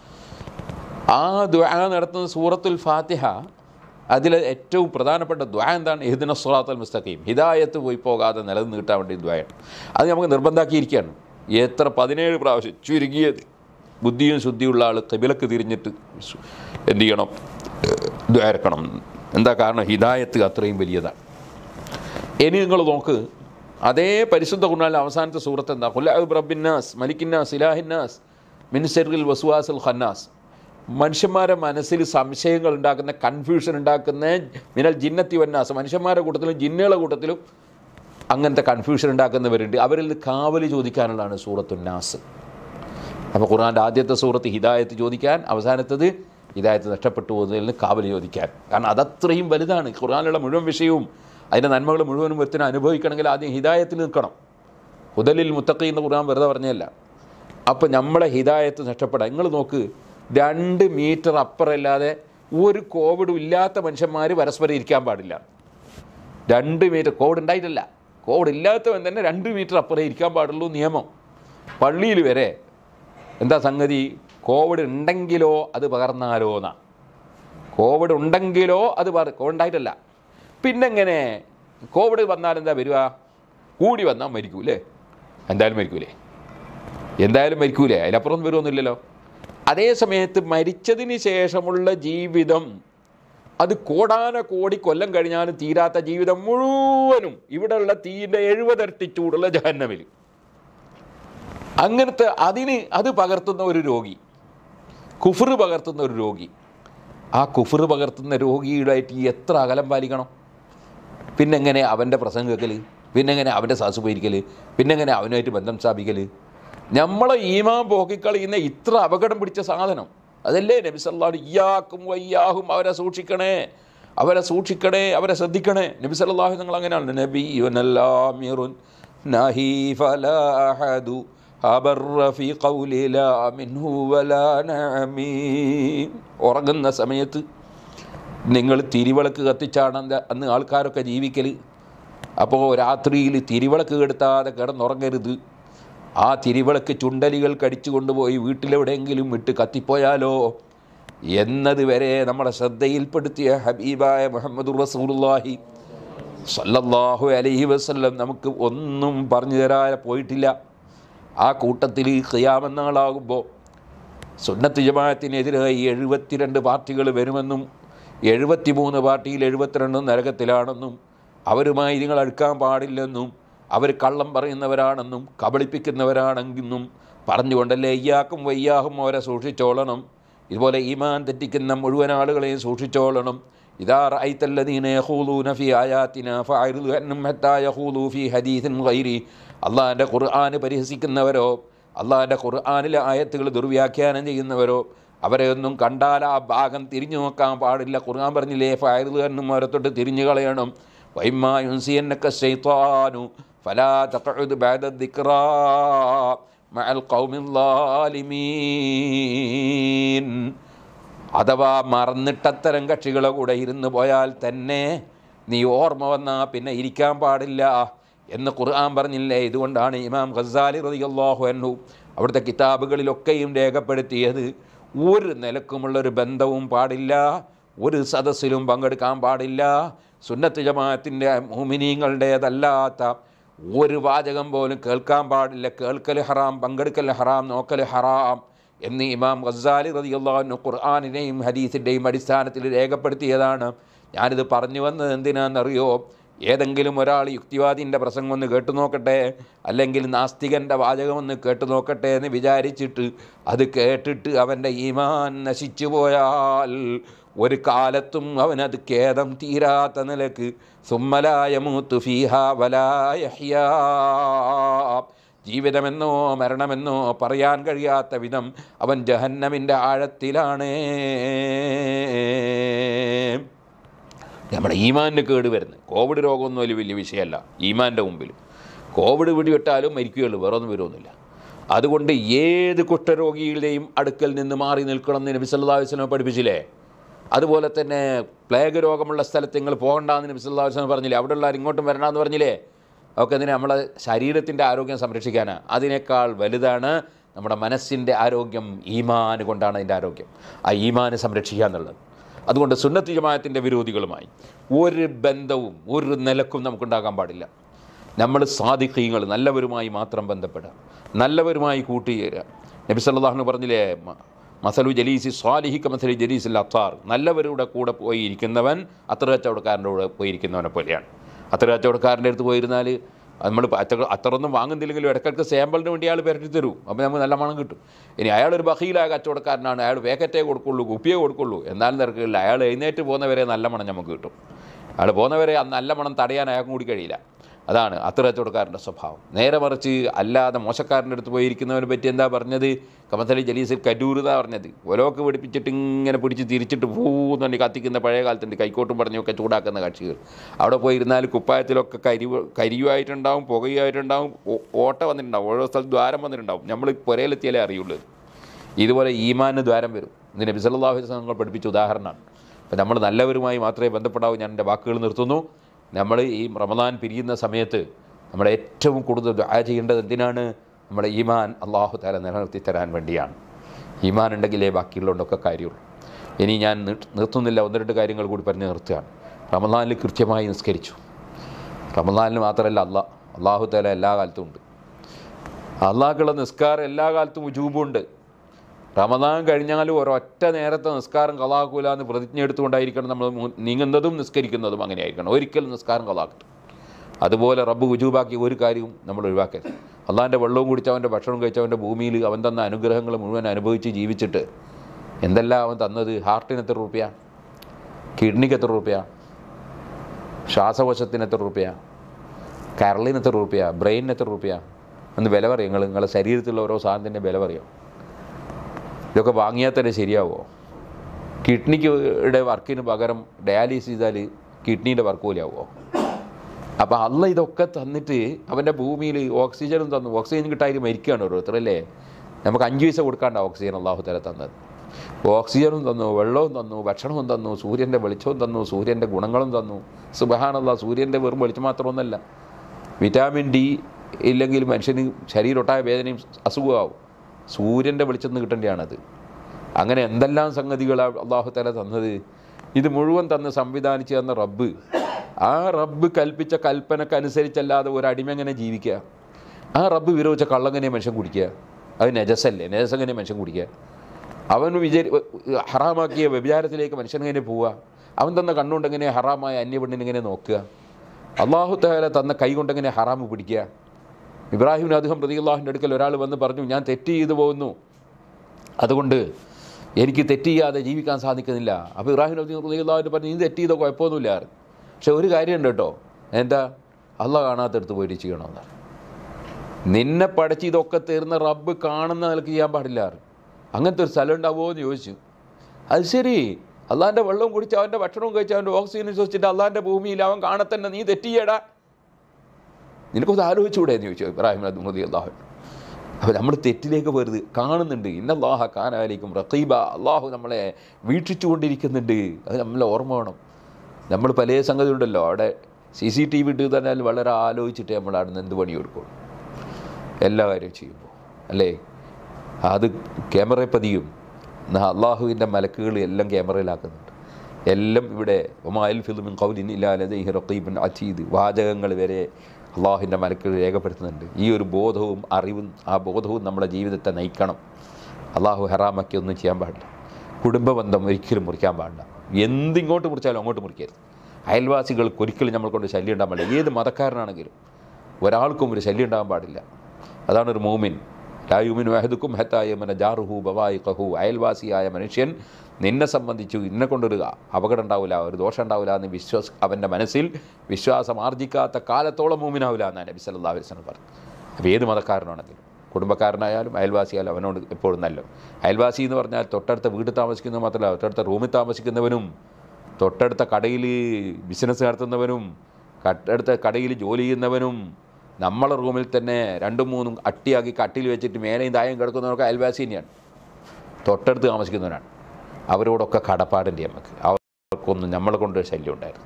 ആ ദ്വാ നടത്തുന്ന സൂറത്തുൽ ഫാത്തിഹ അതിൽ ഏറ്റവും പ്രധാനപ്പെട്ട ദ്വാ എന്താണ് ഇതിന സുറാത്തൽ മുസ്തഖീം ഹിദായത്ത് പോയി പോകാതെ നിലനിന്ന് കിട്ടാൻ വേണ്ടി ദ്വായാണ് അത് നമുക്ക് നിർബന്ധാക്കിയിരിക്കുകയാണ് എത്ര പതിനേഴ് പ്രാവശ്യം ചുരുങ്ങിയത് ബുദ്ധിയും ശുദ്ധിയുള്ള ആൾ കബിലക്ക് തിരിഞ്ഞിട്ട് സു- എന്ത് ചെയ്യണം ദ്വാരക്കണം എന്താ കാരണം ഹിദായത്ത് അത്രയും വലിയതാണ് ഇനി നിങ്ങൾ നോക്ക് അതേ പരിശുദ്ധ കുർണാലിലെ അവസാനത്തെ സൂറത്ത് എന്താ ഖുല്ലാഹു റബ്ബിന്നാസ് മലിക്കിന്നാസ് ഇലാഹിന്നാസ് മിൻസെറിൽ വസുവാസുൽ ഖന്നാസ് മനുഷ്യന്മാരെ മനസ്സിൽ സംശയങ്ങൾ ഉണ്ടാക്കുന്ന കൺഫ്യൂഷൻ ഉണ്ടാക്കുന്ന മിനൽ ജിന്നത്തി വന്നാസ് മനുഷ്യന്മാരുടെ കൂട്ടത്തിലും ജിന്നുകളുടെ കൂട്ടത്തിലും അങ്ങനത്തെ കൺഫ്യൂഷൻ ഉണ്ടാക്കുന്നവരുണ്ട് അവരിൽ നിന്ന് കാവല് ചോദിക്കാനുള്ളതാണ് സൂറത്തുന്നാസ് അപ്പോൾ ഖുർആൻ്റെ ആദ്യത്തെ സൂറത്ത് ഹിദായത്ത് ചോദിക്കാൻ അവസാനത്തത് ഹിദായത്ത് നഷ്ടപ്പെട്ടു പോകുന്നതിൽ നിന്ന് കാവൽ ചോദിക്കാൻ കാരണം അതത്രയും വലുതാണ് ഖുർആനിലുള്ള മുഴുവൻ വിഷയവും അതിൻ്റെ നന്മകൾ മുഴുവനും ഒരുത്തിന് അനുഭവിക്കണമെങ്കിൽ ആദ്യം ഹിദായത്തിൽ നിൽക്കണം ഹുദലിൽ മുത്തഖി എന്ന് ഖുർആൻ വെറുതെ പറഞ്ഞതല്ല അപ്പോൾ നമ്മളെ ഹിദായത്ത് നഷ്ടപ്പെടാം നിങ്ങൾ നോക്ക് രണ്ട് മീറ്റർ അപ്പുറമില്ലാതെ ഒരു കോവിഡും ഇല്ലാത്ത മനുഷ്യന്മാർ പരസ്പരം ഇരിക്കാൻ പാടില്ല രണ്ട് മീറ്റർ കോവിഡ് ഉണ്ടായിട്ടില്ല കോവിഡ് ഇല്ലാത്തവൻ തന്നെ രണ്ട് മീറ്റർ അപ്പുറം ഇരിക്കാൻ പാടുള്ളൂ നിയമം പള്ളിയിൽ വരെ എന്താ സംഗതി കോവിഡ് ഉണ്ടെങ്കിലോ അത് പകർന്നാലോ എന്നാ കോവിഡ് ഉണ്ടെങ്കിലോ അത് പറ കോവിഡ് ഉണ്ടായിട്ടല്ല പിന്നെങ്ങനെ കോവിഡ് വന്നാൽ എന്താ വരിക കൂടി വന്നാൽ മരിക്കൂലേ എന്തായാലും മരിക്കൂലേ എന്തായാലും മരിക്കൂലേ അതിലപ്പുറം വരുമൊന്നുമില്ലല്ലോ അതേ സമയത്ത് മരിച്ചതിന് ശേഷമുള്ള ജീവിതം അത് കോടാന കോടി കൊല്ലം കഴിഞ്ഞാലും തീരാത്ത ജീവിതം മുഴുവനും ഇവിടെയുള്ള തീൻ്റെ എഴുപതരട്ടി ചൂടുള്ള ജഹന്നമിൽ അങ്ങനത്തെ അതിന് അത് പകർത്തുന്ന ഒരു രോഗി കുഫറ് പകർത്തുന്ന ഒരു രോഗി ആ കുഫറ് പകർത്തുന്ന രോഗിയുടായിട്ട് എത്ര അകലം പാലിക്കണം പിന്നെങ്ങനെ അവൻ്റെ പ്രസംഗം കേൾക്കൽ പിന്നെങ്ങനെ അവൻ്റെ സാസ് പോയിരിക്കൽ പിന്നെങ്ങനെ അവനുമായിട്ട് ബന്ധം സ്ഥാപിക്കൽ നമ്മളെ ഈമാൻ പോക്കിക്കളിയുന്ന ഇത്ര അപകടം പിടിച്ച സാധനം അതല്ലേ നബി സല്ലാഹു ഇയാക്കും വയ്യാഹും അവരെ സൂക്ഷിക്കണേ അവരെ സൂക്ഷിക്കണേ അവരെ ശ്രദ്ധിക്കണേ നബി സല്ലാഹു നിങ്ങൾ അങ്ങനെയാണ് നബി യുനല്ലാമിറുൻ നഹി ഫലാഹദു അബർറ ഫി ഖൗലി ലാ മിൻഹു വലാ നഅമീൻ ഉറങ്ങുന്ന സമയത്ത് നിങ്ങൾ തിരിവിളക്ക് കത്തിച്ചാണ് അന്ന് അന്ന് ആൾക്കാരൊക്കെ ജീവിക്കൽ അപ്പോൾ രാത്രിയിൽ തിരിവിളക്ക് കെടുത്താതെ കിടന്നുറങ്ങരുത് ആ തിരിവിളക്ക് ചുണ്ടലികൾ കടിച്ചു കൊണ്ടുപോയി വീട്ടിലെവിടെയെങ്കിലും ഇട്ട് കത്തിപ്പോയാലോ എന്നത് വരെ നമ്മളെ ശ്രദ്ധയിൽപ്പെടുത്തിയ ഹബീബായ മുഹമ്മദ് റസൂലുള്ളാഹി സല്ലല്ലാഹു അലൈഹി വസല്ലം നമുക്ക് ഒന്നും പറഞ്ഞു തരാതെ പോയിട്ടില്ല ആ കൂട്ടത്തിൽ ഖിയാമെന്നാളാകുമ്പോൾ സുന്നത്ത് ജമാഅത്തിനെതിരായി എഴുപത്തിരണ്ട് പാർട്ടികൾ വരുമെന്നും എഴുപത്തിമൂന്ന് പാർട്ടിയിൽ എഴുപത്തിരണ്ടും നരകത്തിലാണെന്നും അവരുമായി നിങ്ങൾ അടുക്കാൻ പാടില്ലെന്നും അവർ കള്ളം പറയുന്നവരാണെന്നും കബളിപ്പിക്കുന്നവരാണെന്നും പറഞ്ഞുകൊണ്ടല്ലേ ഇയ്യാക്കും വയ്യാഹും അവരെ സൂക്ഷിച്ചോളണം ഇതുപോലെ ഈമാൻ തെറ്റിക്കുന്ന മുഴുവൻ ആളുകളെയും സൂക്ഷിച്ചോളണം ഇതാ റഅയ്തല്ലദീന യഖൂലൂന ഫീ ആയാതിന ഫഅരിദു അൻഹും ഹത്താ യഖൂലൂ ഫീ ഹദീസിൻ ഗൈരി അള്ളാഹിൻ്റെ ഖുർആന് പരിഹസിക്കുന്നവരോ അള്ളാഹിൻ്റെ ഖുർആനിലെ ആയത്തുകൾ ദുർവ്യാഖ്യാനം ചെയ്യുന്നവരോ അവരെ ഒന്നും കണ്ടാൽ ആ ഭാഗം തിരിഞ്ഞു നോക്കാൻ പാടില്ല ഖുർആൻ പറഞ്ഞില്ലേ ഫയറുത് എന്നും അവരെ തൊട്ട് തിരിഞ്ഞു കളയണം വൈമാ യുൻസിയന്നക്ക ശൈത്താനു ഫലാ തഖഉദ് ബഅദ ദിക്റാ മഅൽ ഖൗമിൽ ളാലിമീൻ അഥവാ മറന്നിട്ടത്തരം കക്ഷികളെ കൂടെ ഇരുന്ന് പോയാൽ തന്നെ നീ ഓർമ്മ വന്നാൽ പിന്നെ ഇരിക്കാൻ പാടില്ല എന്ന് ഖുർആൻ പറഞ്ഞില്ലേ ഇതുകൊണ്ടാണ് ഇമാം ഖസാലി റളിയല്ലാഹു അൻഹു അവിടുത്തെ കിതാബുകളിലൊക്കെയും രേഖപ്പെടുത്തിയത് ഒരു നിലക്കുമുള്ളൊരു ബന്ധവും പാടില്ല ഒരു സദസ്സിലും പങ്കെടുക്കാൻ പാടില്ല സുന്നത്ത് ജമാഅത്തിൻ്റെ മുമിനീങ്ങളുടേതല്ലാത്ത ഒരു വാചകം പോലും കേൾക്കാൻ പാടില്ല കേൾക്കൽ ഹറാം പങ്കെടുക്കൽ ഹറാം നോക്കൽ ഹറാം എന്ന് ഇമാം ഗസാലി റതിയുള്ളു ഖുർആാനിനെയും ഹദീസിൻ്റെയും അടിസ്ഥാനത്തിൽ രേഖപ്പെടുത്തിയതാണ് ഞാനിത് പറഞ്ഞു വന്നത് എന്തിനാണെന്നറിയോ ഏതെങ്കിലും ഒരാൾ യുക്തിവാദിൻ്റെ പ്രസംഗം ഒന്ന് കേട്ടു നോക്കട്ടെ അല്ലെങ്കിൽ നാസ്തികൻ്റെ വാചകം ഒന്ന് കേട്ടു നോക്കട്ടെ എന്ന് വിചാരിച്ചിട്ട് അത് കേട്ടിട്ട് അവൻ്റെ ഈമാൻ നശിച്ചു പോയാൽ ഒരു കാലത്തും അവനത് ഖേദം തീരാത്ത നിലക്ക് സുമ്മലായ മൂത്തു ഫീഹ വലായഹ്യാ ജീവിതമെന്നോ മരണമെന്നോ പറയാൻ കഴിയാത്ത വിധം അവൻ ജഹന്നമിൻ്റെ ആഴത്തിലാണ് നമ്മുടെ ഈമാനിന് കേട് വരുന്നത് കോവിഡ് രോഗമൊന്നും വലിയ വലിയ വിഷയമല്ല ഈമാൻ്റെ മുമ്പിൽ കോവിഡ് പിടിവിട്ടാലും മരിക്കുകയുള്ളൂ വേറെ ഒന്നും വരുമൊന്നുമില്ല അതുകൊണ്ട് ഏത് കുഷ്ഠരോഗികളുടെയും അടുക്കൽ നിന്ന് മാറി നിൽക്കണം എന്ന് നബി സല്ലല്ലാഹു അലൈഹി വസല്ലം പഠിപ്പിച്ചില്ലേ അതുപോലെ തന്നെ പ്ലേഗ് രോഗമുള്ള സ്ഥലത്ത് നിങ്ങൾ പോകണ്ടെന്ന് നബി സല്ലല്ലാഹു അലൈഹി വസല്ലം പറഞ്ഞില്ലേ അവിടെയുള്ളവർ ഇങ്ങോട്ടും വരണമെന്ന് പറഞ്ഞില്ലേ ഒക്കെ എന്തിനാ നമ്മളെ ശരീരത്തിൻ്റെ ആരോഗ്യം സംരക്ഷിക്കാനാണ് അതിനേക്കാൾ വലുതാണ് നമ്മുടെ മനസ്സിൻ്റെ ആരോഗ്യം ഈമാൻ കൊണ്ടാണ് അതിൻ്റെ ആരോഗ്യം ആ ഈമാന് സംരക്ഷിക്കുക എന്നുള്ളത് അതുകൊണ്ട് സുന്നത്ത് ജമാഅത്തിൻ്റെ വിരോധികളുമായി ഒരു ബന്ധവും ഒരു നിലക്കും നമുക്കുണ്ടാകാൻ പാടില്ല നമ്മൾ സാധിക്കീങ്ങൾ നല്ലവരുമായി മാത്രം ബന്ധപ്പെടുക നല്ലവരുമായി കൂട്ടുചേരുക നബി സല്ലല്ലാഹു പറഞ്ഞില്ലേ മ- മസലു ജലീസി സ്വാലിഹിക്ക മസലു ജലീസിൽ അത്താർ നല്ലവരുടെ കൂടെ പോയി ഇരിക്കുന്നവൻ അത്ര കച്ചവടക്കാരൻ്റെ കൂടെ പോയി ഇരിക്കുന്നവനെ പോലെയാണ് അത്ര കച്ചവടക്കാരൻ്റെ അടുത്ത് പോയിരുന്നാൽ നമ്മൾ അത്ര അത്രയൊന്നും വാങ്ങുന്നില്ലെങ്കിലും ഇടയ്ക്കിടയ്ക്ക് സാമ്പിളിന് വേണ്ടി അയാൾ പെരട്ടി തരും അപ്പോൾ നമുക്ക് നല്ല മണം കിട്ടും ഇനി അയാളൊരു ബഹീലായ കച്ചവടക്കാരനാണ് അയാൾ പാക്കറ്റേ കൊടുക്കുള്ളൂ കുപ്പിയേ കൊടുക്കുള്ളൂ എന്നാലും തിരക്കില്ല അയാൾ എഴുന്നേറ്റ് പോകുന്നവരെ നല്ല മണം നമുക്ക് കിട്ടും അയാൾ പോകുന്നവരെ ആ നല്ല മണം തടയാൻ അയാൾക്കും കൂടി കഴിയില്ല അതാണ് അത്ര കച്ചവടക്കാരൻ്റെ സ്വഭാവം നേരെ മറിച്ച് അല്ലാതെ മോശക്കാരൻ്റെ അടുത്ത് പോയിരിക്കുന്നവനെ പറ്റി എന്താ പറഞ്ഞത് കമത്തലി ജലീസിൽ കരൂരുതാ പറഞ്ഞത് ഒലോക്ക് പിടിപ്പിച്ചിട്ട് ഇങ്ങനെ പിടിച്ച് തിരിച്ചിട്ട് പൂന്ന് പറഞ്ഞ് കത്തിക്കുന്ന പഴയ കാലത്തുണ്ട് കൈക്കോട്ടും പറഞ്ഞൊക്കെ ചൂടാക്കുന്ന കക്ഷികൾ അവിടെ പോയിരുന്നാൽ കുപ്പായത്തിലൊക്കെ കരി കരിയുമായിട്ടുണ്ടാവും പുകയുമായിട്ടുണ്ടാവും ഓ- ഓട്ട വന്നിട്ടുണ്ടാവും ഓരോ സ്ഥലത്ത് ദ്വാരം വന്നിട്ടുണ്ടാവും നമ്മൾ പുരയിലെത്തിയാലേ അറിയുള്ളൂ ഇതുപോലെ ഈമാന് ദ്വാരം വരും ഇത് നബി സല്ലല്ലാഹു അലൈഹി വസല്ലം പഠിപ്പിച്ച ഉദാഹരണമാണ് അപ്പോൾ നമ്മൾ നല്ലവരുമായി മാത്രമേ ബന്ധപ്പെടാവൂ ഞാൻ എൻ്റെ വാക്കുകൾ നിർത്തുന്നു നമ്മൾ ഈ റമദാൻ പിരിയുന്ന സമയത്ത് നമ്മൾ ഏറ്റവും കൂടുതൽ ദുആ ചെയ്യേണ്ടത് എന്തിനാണ് നമ്മുടെ ഈമാൻ അള്ളാഹു താല നിലനിർത്തി തരാൻ വേണ്ടിയാണ് ഈമാൻ ഉണ്ടെങ്കിലേ ബാക്കിയുള്ളതൊക്കെ കാര്യമുള്ളൂ ഇനി ഞാൻ നിർ- നിർത്തുന്നില്ല ഒന്ന് രണ്ട് കാര്യങ്ങൾ കൂടി പറഞ്ഞ് നിർത്തുകയാണ് റമദാനിൽ കൃത്യമായി നിസ്കരിച്ചു റമദാനിൽ മാത്രമല്ല അള്ളാഹ് അള്ളാഹു താല എല്ലാ കാലത്തും ഉണ്ട് അള്ളാഹ്ക്കുള്ള നിസ്കാരം എല്ലാ കാലത്തും ഉജൂബുണ്ട് റമദാൻ കഴിഞ്ഞാലും ഒരൊറ്റ നേരത്തെ നിസ്കാരം കലാക്കൂല എന്ന് പ്രതിജ്ഞ എടുത്തുകൊണ്ടായിരിക്കണം നമ്മൾ മു- നീങ്ങുന്നതും നിസ്കരിക്കുന്നതും അങ്ങനെ ആയിരിക്കണം ഒരിക്കലും നിസ്കാരം കലാക്കരുത് അതുപോലെ റബ്ബ് ഉജൂബാക്കിയ ഒരു കാര്യവും നമ്മൾ ഒഴിവാക്കരുത് അള്ളാഹിൻ്റെ വെള്ളവും കുടിച്ചവൻ്റെ ഭക്ഷണം കഴിച്ചവൻ്റെ ഭൂമിയിൽ അവൻ തന്ന അനുഗ്രഹങ്ങൾ മുഴുവൻ അനുഭവിച്ച് ജീവിച്ചിട്ട് എന്തെല്ലാം അവൻ തന്നത് ഹാർട്ടിന് എത്ര റുപ്യ കിഡ്നിക്ക് എത്ര റുപ്യ ശ്വാസകോശത്തിന് എത്ര റുപ്യ കരളിന് എത്ര റുപ്യ ബ്രെയിനിന് എത്ര റുപ്യ എന്ന് വില പറയും നിങ്ങൾ നിങ്ങളുടെ ശരീരത്തിലുള്ള ഓരോ സാധനത്തിൻ്റെ വില പറയും ഇതൊക്കെ വാങ്ങിയാൽ തന്നെ ശരിയാവുമോ കിഡ്നിക്ക് വർക്കിന് പകരം ഡയാലിസിസ് ചെയ്താൽ കിഡ്നീൻ്റെ വർക്ക് പോലെയാവുമോ അപ്പോൾ അല്ല ഇതൊക്കെ തന്നിട്ട് അവൻ്റെ ഭൂമിയിൽ ഓക്സിജനും തന്നു ഓക്സിജൻ കിട്ടാതെ മരിക്കുകയാണ് ഓരോരുത്തർ അല്ലേ നമുക്ക് അഞ്ച് പൈസ കൊടുക്കാണ്ട ഓക്സിജൻ അള്ളാഹു തല തന്നത് ഓക്സിജനും തന്നു വെള്ളവും തന്നു ഭക്ഷണവും തന്നു സൂര്യൻ്റെ വെളിച്ചവും തന്നു സൂര്യൻ്റെ ഗുണങ്ങളും തന്നു സുബഹാനല്ല സൂര്യൻ്റെ വെറും വെളിച്ചം മാത്രമൊന്നുമല്ല വിറ്റാമിൻ ഡി ഇല്ലെങ്കിൽ മനുഷ്യന് ശരീരമൊട്ടായ വേദനയും അസുഖമാവും സൂര്യൻ്റെ വെളിച്ചം നിന്ന് കിട്ടേണ്ടതാണത് അങ്ങനെ എന്തെല്ലാം സംഗതികളാണ് അള്ളാഹു തല തന്നത് ഇത് മുഴുവൻ തന്ന് സംവിധാനിച്ച് തന്ന റബ്ബ് ആ റബ്ബ് കൽപ്പിച്ച കൽപ്പനക്കനുസരിച്ചല്ലാതെ ഒരു അടിമ എങ്ങനെ ജീവിക്കുക ആ റബ്ബ് വിരോധിച്ച കള്ളങ്ങനെ മനുഷ്യൻ കുടിക്കുക അത് നജസല്ലേ നജസ് എങ്ങനെ മനുഷ്യൻ കുടിക്കുക അവൻ വിചാരി ഹറാമാക്കിയ വ്യഭിചാരത്തിലേക്ക് മനുഷ്യൻ എങ്ങനെ പോവുക അവൻ തന്ന കണ്ണുകൊണ്ട് എങ്ങനെ ഹറാമായ അന്യപെണ്ണിനെ എങ്ങനെ നോക്കുക അള്ളാഹു താല തന്ന കൈ കൊണ്ടെങ്ങനെ ഹറാമ് പിടിക്കുക ഇബ്രാഹിമിന് അദ്ദേഹം പ്രതിയുള്ളാഹിൻ്റെ അടുക്കൽ ഒരാൾ വന്ന് പറഞ്ഞു ഞാൻ തെറ്റ് ചെയ്തു പോകുന്നു അതുകൊണ്ട് എനിക്ക് തെറ്റ് ചെയ്യാതെ ജീവിക്കാൻ സാധിക്കുന്നില്ല അപ്പോൾ ഇബ്രാഹിം പ്രതിയുള്ളാഹിന് പറഞ്ഞു നീ തെറ്റ് ചെയ്തോ കുഴപ്പമൊന്നുമില്ല പക്ഷെ ഒരു കാര്യമുണ്ട് കേട്ടോ എന്താ അള്ളാഹ് കാണാത്തടുത്ത് പോയിട്ട് ചെയ്യണമെന്ന് നിന്നെ പഠിച്ച് ഇതൊക്കെ തീർന്ന റബ്ബ് കാണുന്ന നിലക്ക് ചെയ്യാൻ പാടില്ല അങ്ങനത്തെ ഒരു സ്ഥലം ഉണ്ടാവുമോ എന്ന് ചോദിച്ചു അത് ശരി അള്ളാൻ്റെ വെള്ളവും കുടിച്ച് അവൻ്റെ ഭക്ഷണവും കഴിച്ച് അവൻ്റെ ഓക്സിജൻ ശ്വസിച്ചിട്ട് അള്ളാൻ്റെ ഭൂമിയിൽ അവൻ കാണത്തന്നെ നീ തെറ്റിയേടാ നിനക്കൊന്ന് ആലോചിച്ചുകൂടെ എന്ന് ചോദിച്ചു ഇബ്രാഹിം നദി അള്ളാഹു അപ്പോൾ നമ്മൾ തെറ്റിലേക്ക് വരുത് കാണുന്നുണ്ട് ഇന്നല്ലാഹ കാനാലിക്കും റഖീബ അള്ളാഹു നമ്മളെ വീക്ഷിച്ചുകൊണ്ടിരിക്കുന്നുണ്ട് അത് നമ്മളെ ഓർമ്മ വേണം നമ്മൾ പല സംഗതി ഉണ്ടല്ലോ അവിടെ സി സി ടി വി ഇട്ട് തന്നെ വളരെ ആലോചിച്ചിട്ട് നമ്മൾ അവിടെ നിന്ന് എന്ത് പണി കൊടുക്കുള്ളൂ എല്ലാ കാര്യവും ചെയ്യുമ്പോൾ അല്ലേ അത് ക്യാമറ പതിയും എന്നാ അള്ളാഹുവിൻ്റെ മലക്കുകൾ എല്ലാം ക്യാമറയിലാക്കുന്നുണ്ട് എല്ലാം ഇവിടെ ഒമായിൽ ഫിലിമിൻ കൗലിൻ ഇല്ലാതെ റഖീബിൻ അച്ചീദ് വാചകങ്ങൾ വരെ അള്ളാഹിൻ്റെ മലക്കുകൾ രേഖപ്പെടുത്തുന്നുണ്ട് ഈ ഒരു ബോധവും അറിവും ആ ബോധവും നമ്മുടെ ജീവിതത്തെ നയിക്കണം അള്ളാഹു ഹറാമാക്കി ഒന്നും ചെയ്യാൻ പാടില്ല കുടുംബ ബന്ധം ഒരിക്കലും മുറിക്കാൻ പാടില്ല എന്തിങ്ങോട്ട് മുറിച്ചാലും അങ്ങോട്ട് മുറിക്കരുത് അയൽവാസികൾക്ക് ഒരിക്കലും നമ്മൾ കൊണ്ട് ശല്യം ഉണ്ടാകാൻ പാടില്ല ഏത് മതക്കാരനാണെങ്കിലും ഒരാൾക്കും ഒരു ശല്യം ഉണ്ടാകാൻ പാടില്ല അതാണ് ഒരു മൂമിൻ ലായുമിൻ വഹദുക്കും ഹത്തായ മന ജാറുഹു ബവായി കഹു അയൽവാസിയായ മനുഷ്യൻ നിന്നെ സംബന്ധിച്ചു ഇന്നെ കൊണ്ടൊരു അപകടം ഉണ്ടാവില്ല ഒരു ദോഷം ഉണ്ടാവില്ല എന്ന് വിശ്വാസ അവൻ്റെ മനസ്സിൽ വിശ്വാസം ആർജിക്കാത്ത കാലത്തോളം മൂമിനാവില്ല എന്നാണ് നബി സല്ലല്ലാഹു അലൈഹി വസല്ലം പറഞ്ഞു അപ്പോൾ ഏത് മതക്കാരനാണെങ്കിലും കുടുംബക്കാരനായാലും അയൽവാസിയായാലും അവനോട് എപ്പോഴും നല്ലോ അയൽവാസി എന്ന് പറഞ്ഞാൽ തൊട്ടടുത്ത വീട്ടിൽ താമസിക്കുന്നത് മാത്രമല്ല തൊട്ടടുത്ത റൂമിൽ താമസിക്കുന്നവനും തൊട്ടടുത്ത കടയിൽ ബിസിനസ് നടത്തുന്നവനും തൊട്ടടുത്ത കടയിൽ ജോലി ചെയ്യുന്നവനും നമ്മളെ റൂമിൽ തന്നെ രണ്ടും മൂന്നും അട്ടിയാക്കി കട്ടിൽ വെച്ചിട്ട് മേലെയും താഴെയും കിടക്കുന്നവർക്ക് അയൽവാസി തന്നെയാണ് തൊട്ടടുത്ത് താമസിക്കുന്നവരാണ് അവരോടൊക്കെ കടപ്പാടുണ്ട് നമുക്ക് അവർക്കൊന്നും നമ്മളെ കൊണ്ട് ശല്യം ഉണ്ടായിരുന്നു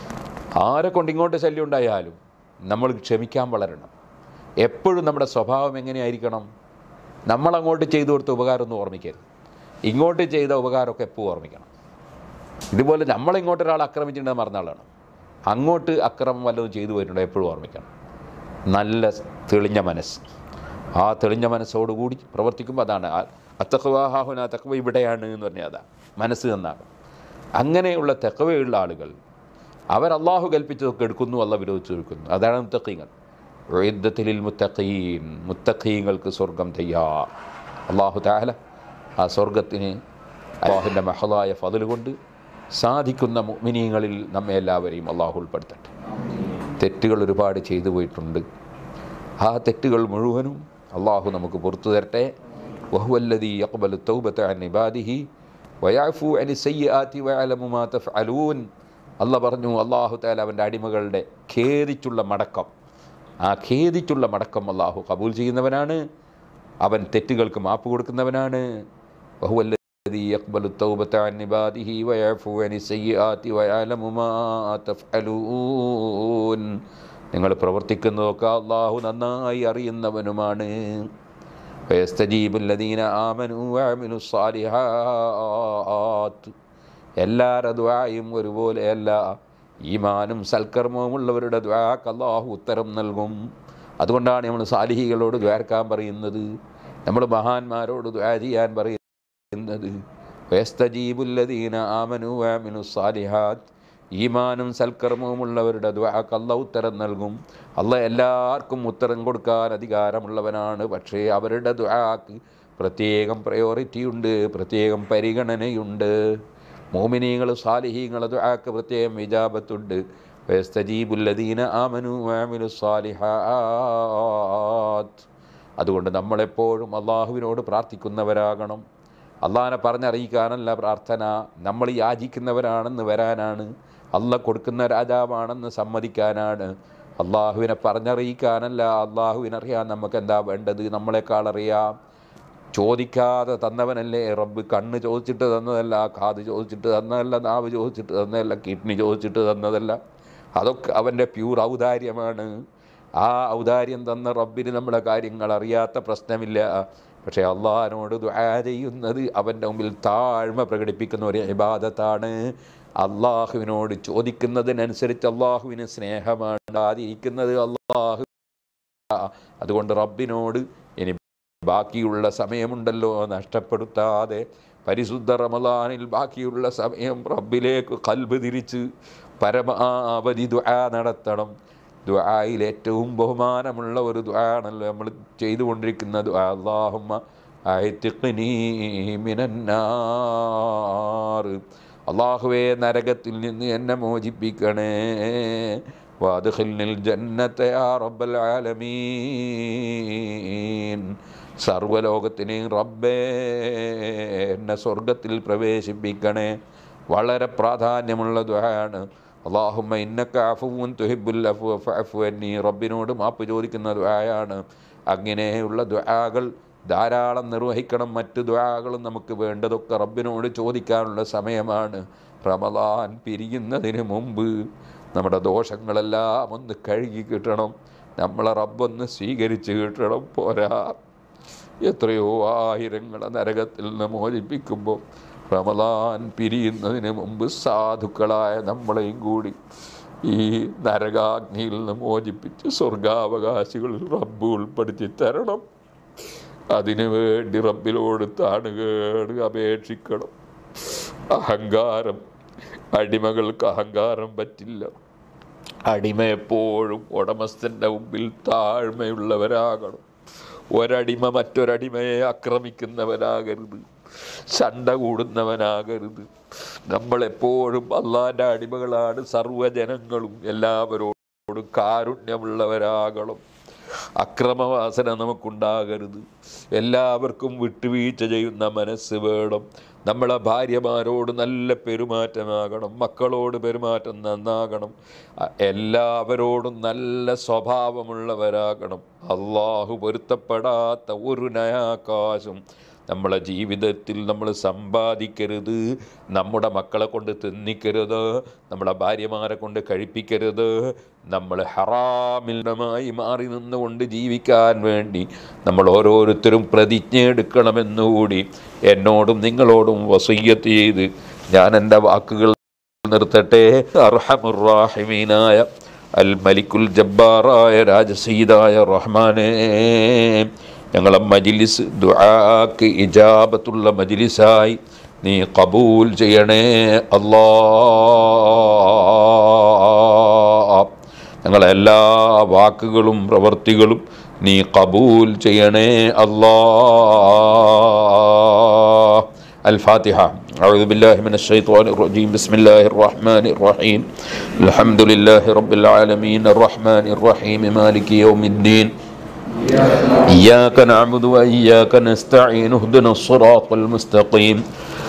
ആരെ കൊണ്ട് ഇങ്ങോട്ട് ശല്യം ഉണ്ടായാലും നമ്മൾ ക്ഷമിക്കാൻ വളരണം എപ്പോഴും നമ്മുടെ സ്വഭാവം എങ്ങനെയായിരിക്കണം നമ്മളങ്ങോട്ട് ചെയ്തു കൊടുത്ത ഉപകാരമൊന്നും ഓർമ്മിക്കരുത് ഇങ്ങോട്ട് ചെയ്ത ഉപകാരമൊക്കെ എപ്പോഴും ഓർമ്മിക്കണം ഇതുപോലെ നമ്മളിങ്ങോട്ട് ഒരാൾ ആക്രമിച്ചിട്ടുണ്ടെന്ന് മറന്ന ആളാണ് അങ്ങോട്ട് അക്രമം വല്ലതും ചെയ്തു പോയിട്ടുണ്ടോ എപ്പോഴും ഓർമ്മിക്കണം നല്ല തെളിഞ്ഞ മനസ്സ് ആ തെളിഞ്ഞ മനസ്സോടുകൂടി പ്രവർത്തിക്കുമ്പോൾ അതാണ് അത്തഖവാഹാഹുന തക്കവ ഇവിടെയാണ് എന്ന് പറഞ്ഞാൽ അതാ മനസ്സ് എന്നാണ് അങ്ങനെയുള്ള തെക്കവയുള്ള ആളുകൾ അവർ അള്ളാഹു കൽപ്പിച്ചതൊക്കെ എടുക്കുന്നു അല്ല വിരോധിച്ചു എടുക്കുന്നു അതാണ് മുത്തഖീങ്ങൾ യുദ്ധത്തിൽ മുത്തഖീൻ മുത്തഖീങ്ങൾക്ക് സ്വർഗം തയ്യാ അള്ളാഹു താല ആ സ്വർഗത്തിന് അള്ളാഹുവിൻ്റെ മഹലായ ഫതിൽ കൊണ്ട് സാധിക്കുന്ന മുഅ്മിനീങ്ങളിൽ നമ്മെ എല്ലാവരെയും അള്ളാഹു ഉൾപ്പെടുത്തട്ടെ തെറ്റുകൾ ഒരുപാട് ചെയ്തു പോയിട്ടുണ്ട് ആ തെറ്റുകൾ മുഴുവനും അള്ളാഹു നമുക്ക് പുറത്തു തരട്ടെ വഹുവല്ലദീ യഖ്ബലു തൗബത അൻ ഇബാദിഹി വയഅഫു അനി സയ്യിആതി വയഅലമു മാ തഫ്അലൂൻ അല്ല പറഞ്ഞു അള്ളാഹു താല അവൻ്റെ അടിമകളുടെ ഖേദിച്ചുള്ള മടക്കം ആ ഖേദിച്ചുള്ള മടക്കം അള്ളാഹു കബൂൽ ചെയ്യുന്നവനാണ് അവൻ തെറ്റുകൾക്ക് മാപ്പ് കൊടുക്കുന്നവനാണ് വഹുവല്ലദീ യഖ്ബലു തൗബത അൻ ഇബാദിഹി വയഅഫു അനി സയ്യിആതി വയഅലമു മാ തഫ്അലൂൻ നിങ്ങൾ പ്രവർത്തിക്കുന്നതൊക്കെ അള്ളാഹു നന്നായി അറിയുന്നവനുമാണ് വയസ്തജീബുല്ലദീന ആമനു വഅമിലു സ്സാലിഹാത്ത് എല്ലാവരുടെ ദ്വായും ഒരുപോലെയല്ല ഈമാനും സൽക്കർമ്മവുമുള്ളവരുടെ ദ്വാക്ക് അള്ളാഹു ഉത്തരം നൽകും അതുകൊണ്ടാണ് നമ്മൾ സാലിഹികളോട് ദ്വാരക്കാൻ പറയുന്നത് നമ്മൾ മഹാന്മാരോട് ദ്വാ ചെയ്യാൻ പറയുന്നത് വയസ്തജീബുല്ലദീന ആമനു വഅമിലു സ്സാലിഹാത്ത് ഈമാനും സൽക്കർമ്മവുമുള്ളവരുടെ ദ്വാക്ക് അല്ല ഉത്തരം നൽകും അല്ല എല്ലാവർക്കും ഉത്തരം കൊടുക്കാൻ അധികാരമുള്ളവനാണ് പക്ഷേ അവരുടെ ദ്വാക്ക് പ്രത്യേകം പ്രയോറിറ്റി ഉണ്ട് പ്രത്യേകം പരിഗണനയുണ്ട് മോമിനീങ്ങൾ സാലിഹീങ്ങൾ ദ്വാക്ക് പ്രത്യേകം വിജാപത്തുണ്ട് വയസ്തജീബുല്ലദീന ആമനു ആമിനു സാലിഹാത്ത് അതുകൊണ്ട് നമ്മളെപ്പോഴും അള്ളാഹുവിനോട് പ്രാർത്ഥിക്കുന്നവരാകണം അള്ളാഹിനെ പറഞ്ഞറിയിക്കാനല്ല പ്രാർത്ഥന നമ്മൾ യാചിക്കുന്നവരാണെന്ന് വരാനാണ് അല്ല കൊടുക്കുന്ന രാജാവാണെന്ന് സമ്മതിക്കാനാണ് അള്ളാഹുവിനെ പറഞ്ഞറിയിക്കാനല്ല അള്ളാഹുവിനറിയാൻ നമുക്ക് എന്താ വേണ്ടത് നമ്മളെക്കാൾ അറിയാം ചോദിക്കാതെ തന്നവനല്ലേ റബ്ബ് കണ്ണ് ചോദിച്ചിട്ട് തന്നതല്ല കാത് ചോദിച്ചിട്ട് തന്നതല്ല നാവ് ചോദിച്ചിട്ട് തന്നതല്ല കിഡ്നി ചോദിച്ചിട്ട് തന്നതല്ല അതൊക്കെ അവൻ്റെ പ്യൂർ ഔദാര്യമാണ് ആ ഔദാര്യം തന്ന റബ്ബിന് നമ്മുടെ കാര്യങ്ങൾ അറിയാത്ത പ്രശ്നമില്ല പക്ഷേ അള്ളാഹിനോട് ദുആ ചെയ്യുന്നത് അവൻ്റെ മുമ്പിൽ താഴ്മ പ്രകടിപ്പിക്കുന്ന ഒരു ഇബാദത്താണ് അള്ളാഹുവിനോട് ചോദിക്കുന്നതിനനുസരിച്ച് അള്ളാഹുവിന് സ്നേഹമാണ് ആദിരിക്കുന്നത് അള്ളാഹു അതുകൊണ്ട് റബ്ബിനോട് ഇനി ബാക്കിയുള്ള സമയമുണ്ടല്ലോ നഷ്ടപ്പെടുത്താതെ പരിശുദ്ധ റമദാനിൽ ബാക്കിയുള്ള സമയം റബ്ബിലേക്ക് കൽബ് തിരിച്ച് പരമാവധി ദുആ നടത്തണം ദുആയിൽ ഏറ്റവും ബഹുമാനമുള്ള ഒരു ദുആണല്ലോ നമ്മൾ ചെയ്തുകൊണ്ടിരിക്കുന്ന ദുആ അല്ലാഹുമ്മ അഅ്തിഖ്നീ മിനന്നാർ അള്ളാഹുവേ നരകത്തിൽ നിന്ന് എന്നെ മോചിപ്പിക്കണേ വാദ്ഖിൽനിൽ ജന്നത്തെ യാ റബ്ബൽ ആലമീൻ സർവ്വലോകത്തിനെയും റബ്ബേ എന്നെ സ്വർഗത്തിൽ പ്രവേശിപ്പിക്കണേ വളരെ പ്രാധാന്യമുള്ള ദുആണ് അള്ളാഹുമ്മ ഇന്നക്ക അഫുവും തുഹിബുൽ അഫു ഫഅഫു എന്നീ റബ്ബിനോട് മാപ്പ് ചോദിക്കുന്ന ദുആയാണ് അങ്ങനെയുള്ള ദുആകൾ ധാരാളം നിർവഹിക്കണം മറ്റ് ദുആകളും നമുക്ക് വേണ്ടതൊക്കെ റബ്ബിനോട് ചോദിക്കാനുള്ള സമയമാണ് റമദാൻ പിരിയുന്നതിന് മുമ്പ് നമ്മുടെ ദോഷങ്ങളെല്ലാം ഒന്ന് കഴുകി കിട്ടണം നമ്മളെ റബ്ബൊന്ന് സ്വീകരിച്ച് കിട്ടണം പോരാ എത്രയോ ആയിരങ്ങളെ നരകത്തിൽ നിന്ന് മോചിപ്പിക്കുമ്പോൾ റമദാൻ പിരിയുന്നതിന് മുമ്പ് സാധുക്കളായ നമ്മളെയും കൂടി ഈ നരകാഗ്നിയിൽ നിന്ന് മോചിപ്പിച്ച് സ്വർഗാവകാശികളിൽ റബ്ബ് ഉൾപ്പെടുത്തി തരണം അതിനു വേണ്ടി റബ്ബിനോട് താണുകേട് അപേക്ഷിക്കണം അഹങ്കാരം അടിമകൾക്ക് അഹങ്കാരം പറ്റില്ല അടിമ എപ്പോഴും ഉടമസ്ഥൻ്റെ മുമ്പിൽ താഴ്മയുള്ളവരാകണം ഒരടിമ മറ്റൊരടിമയെ ആക്രമിക്കുന്നവനാകരുത് ശണ്ട കൂടുന്നവനാകരുത് നമ്മളെപ്പോഴും അള്ളാൻ്റെ അടിമകളാണ് സർവ്വജനങ്ങളും എല്ലാവരോടും കാരുണ്യമുള്ളവരാകണം അക്രമവാസന നമുക്കുണ്ടാകരുത് എല്ലാവർക്കും വിട്ടുവീഴ്ച ചെയ്യുന്ന മനസ്സ് വേണം നമ്മളെ ഭാര്യമാരോട് നല്ല പെരുമാറ്റമാകണം മക്കളോട് പെരുമാറ്റം നന്നാകണം അ- എല്ലാവരോടും നല്ല സ്വഭാവമുള്ളവരാകണം അള്ളാഹു പൊരുത്തപ്പെടാത്ത ഒരു നയാകാശം നമ്മളെ ജീവിതത്തിൽ നമ്മൾ സമ്പാദിക്കരുത് നമ്മുടെ മക്കളെ കൊണ്ട് തിന്നിക്കരുത് നമ്മുടെ ഭാര്യമാരെ കൊണ്ട് കഴിപ്പിക്കരുത് നമ്മൾ ഹറാമിൽമായി മാറി നിന്നുകൊണ്ട് ജീവിക്കാൻ വേണ്ടി നമ്മൾ ഓരോരുത്തരും പ്രതിജ്ഞ എടുക്കണമെന്നുകൂടി എന്നോടും നിങ്ങളോടും വസയ്യത്ത് ചെയ്ത് ഞാൻ എൻ്റെ വാക്കുകൾ നിർത്തട്ടെ അർഹമുറാഹിമീനായ അൽ മലിക്കുൽ ജബ്ബാറായ രാജസീതായ റഹ്മാനേ ഞങ്ങളെ മജിലിസ് ദുആക്ക് ഇജാബത്തുള്ള മജിലിസായി നീ കബൂൽ ചെയ്യണേ അല്ലാ ഞങ്ങളെ എല്ലാ വാക്കുകളും പ്രവർത്തികളും നീ കബൂൽ ചെയ്യണേ അല്ലാ الفاتحة أعوذ بالله من الشيطان الرجيم بسم الله الرحمن الرحيم الحمد لله رب العالمين الرحمن الرحيم مالك يوم الدين إياك نعبد وإياك نستعين اهدنا الصراط المستقيم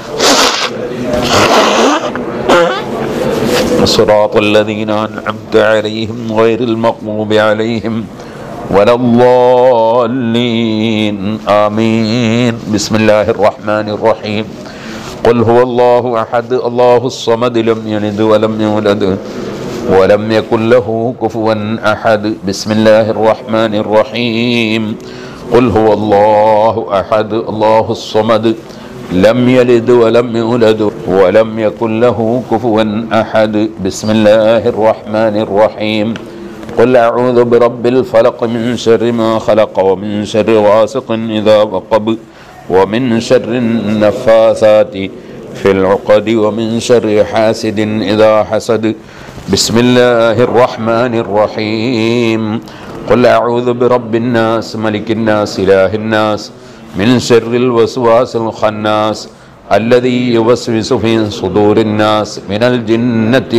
صراط الذين أنعمت عليهم غير المغضوب عليهم ولا الضالين آمين بسم الله الرحمن الرحيم قل هو الله أحد الله الصمد لم يلد ولم يولد ولم يكن له كفوا أحد بسم الله الرحمن الرحيم قل هو الله أحد الله الصمد لم يلد ولم يولد ولم يكن له كفوا أحد بسم الله الرحمن الرحيم قل أعوذ برب الفلق من شر ما خلق ومن شر غاسق إذا وقب ومن شر النفاثات في العقد ومن شر حاسد إذا حسد بسم الله الرحمن الرحيم قل أعوذ برب الناس ملك الناس إله الناس من شر الوسواس الخناس الذي يوسوس في صدور الناس من الجنة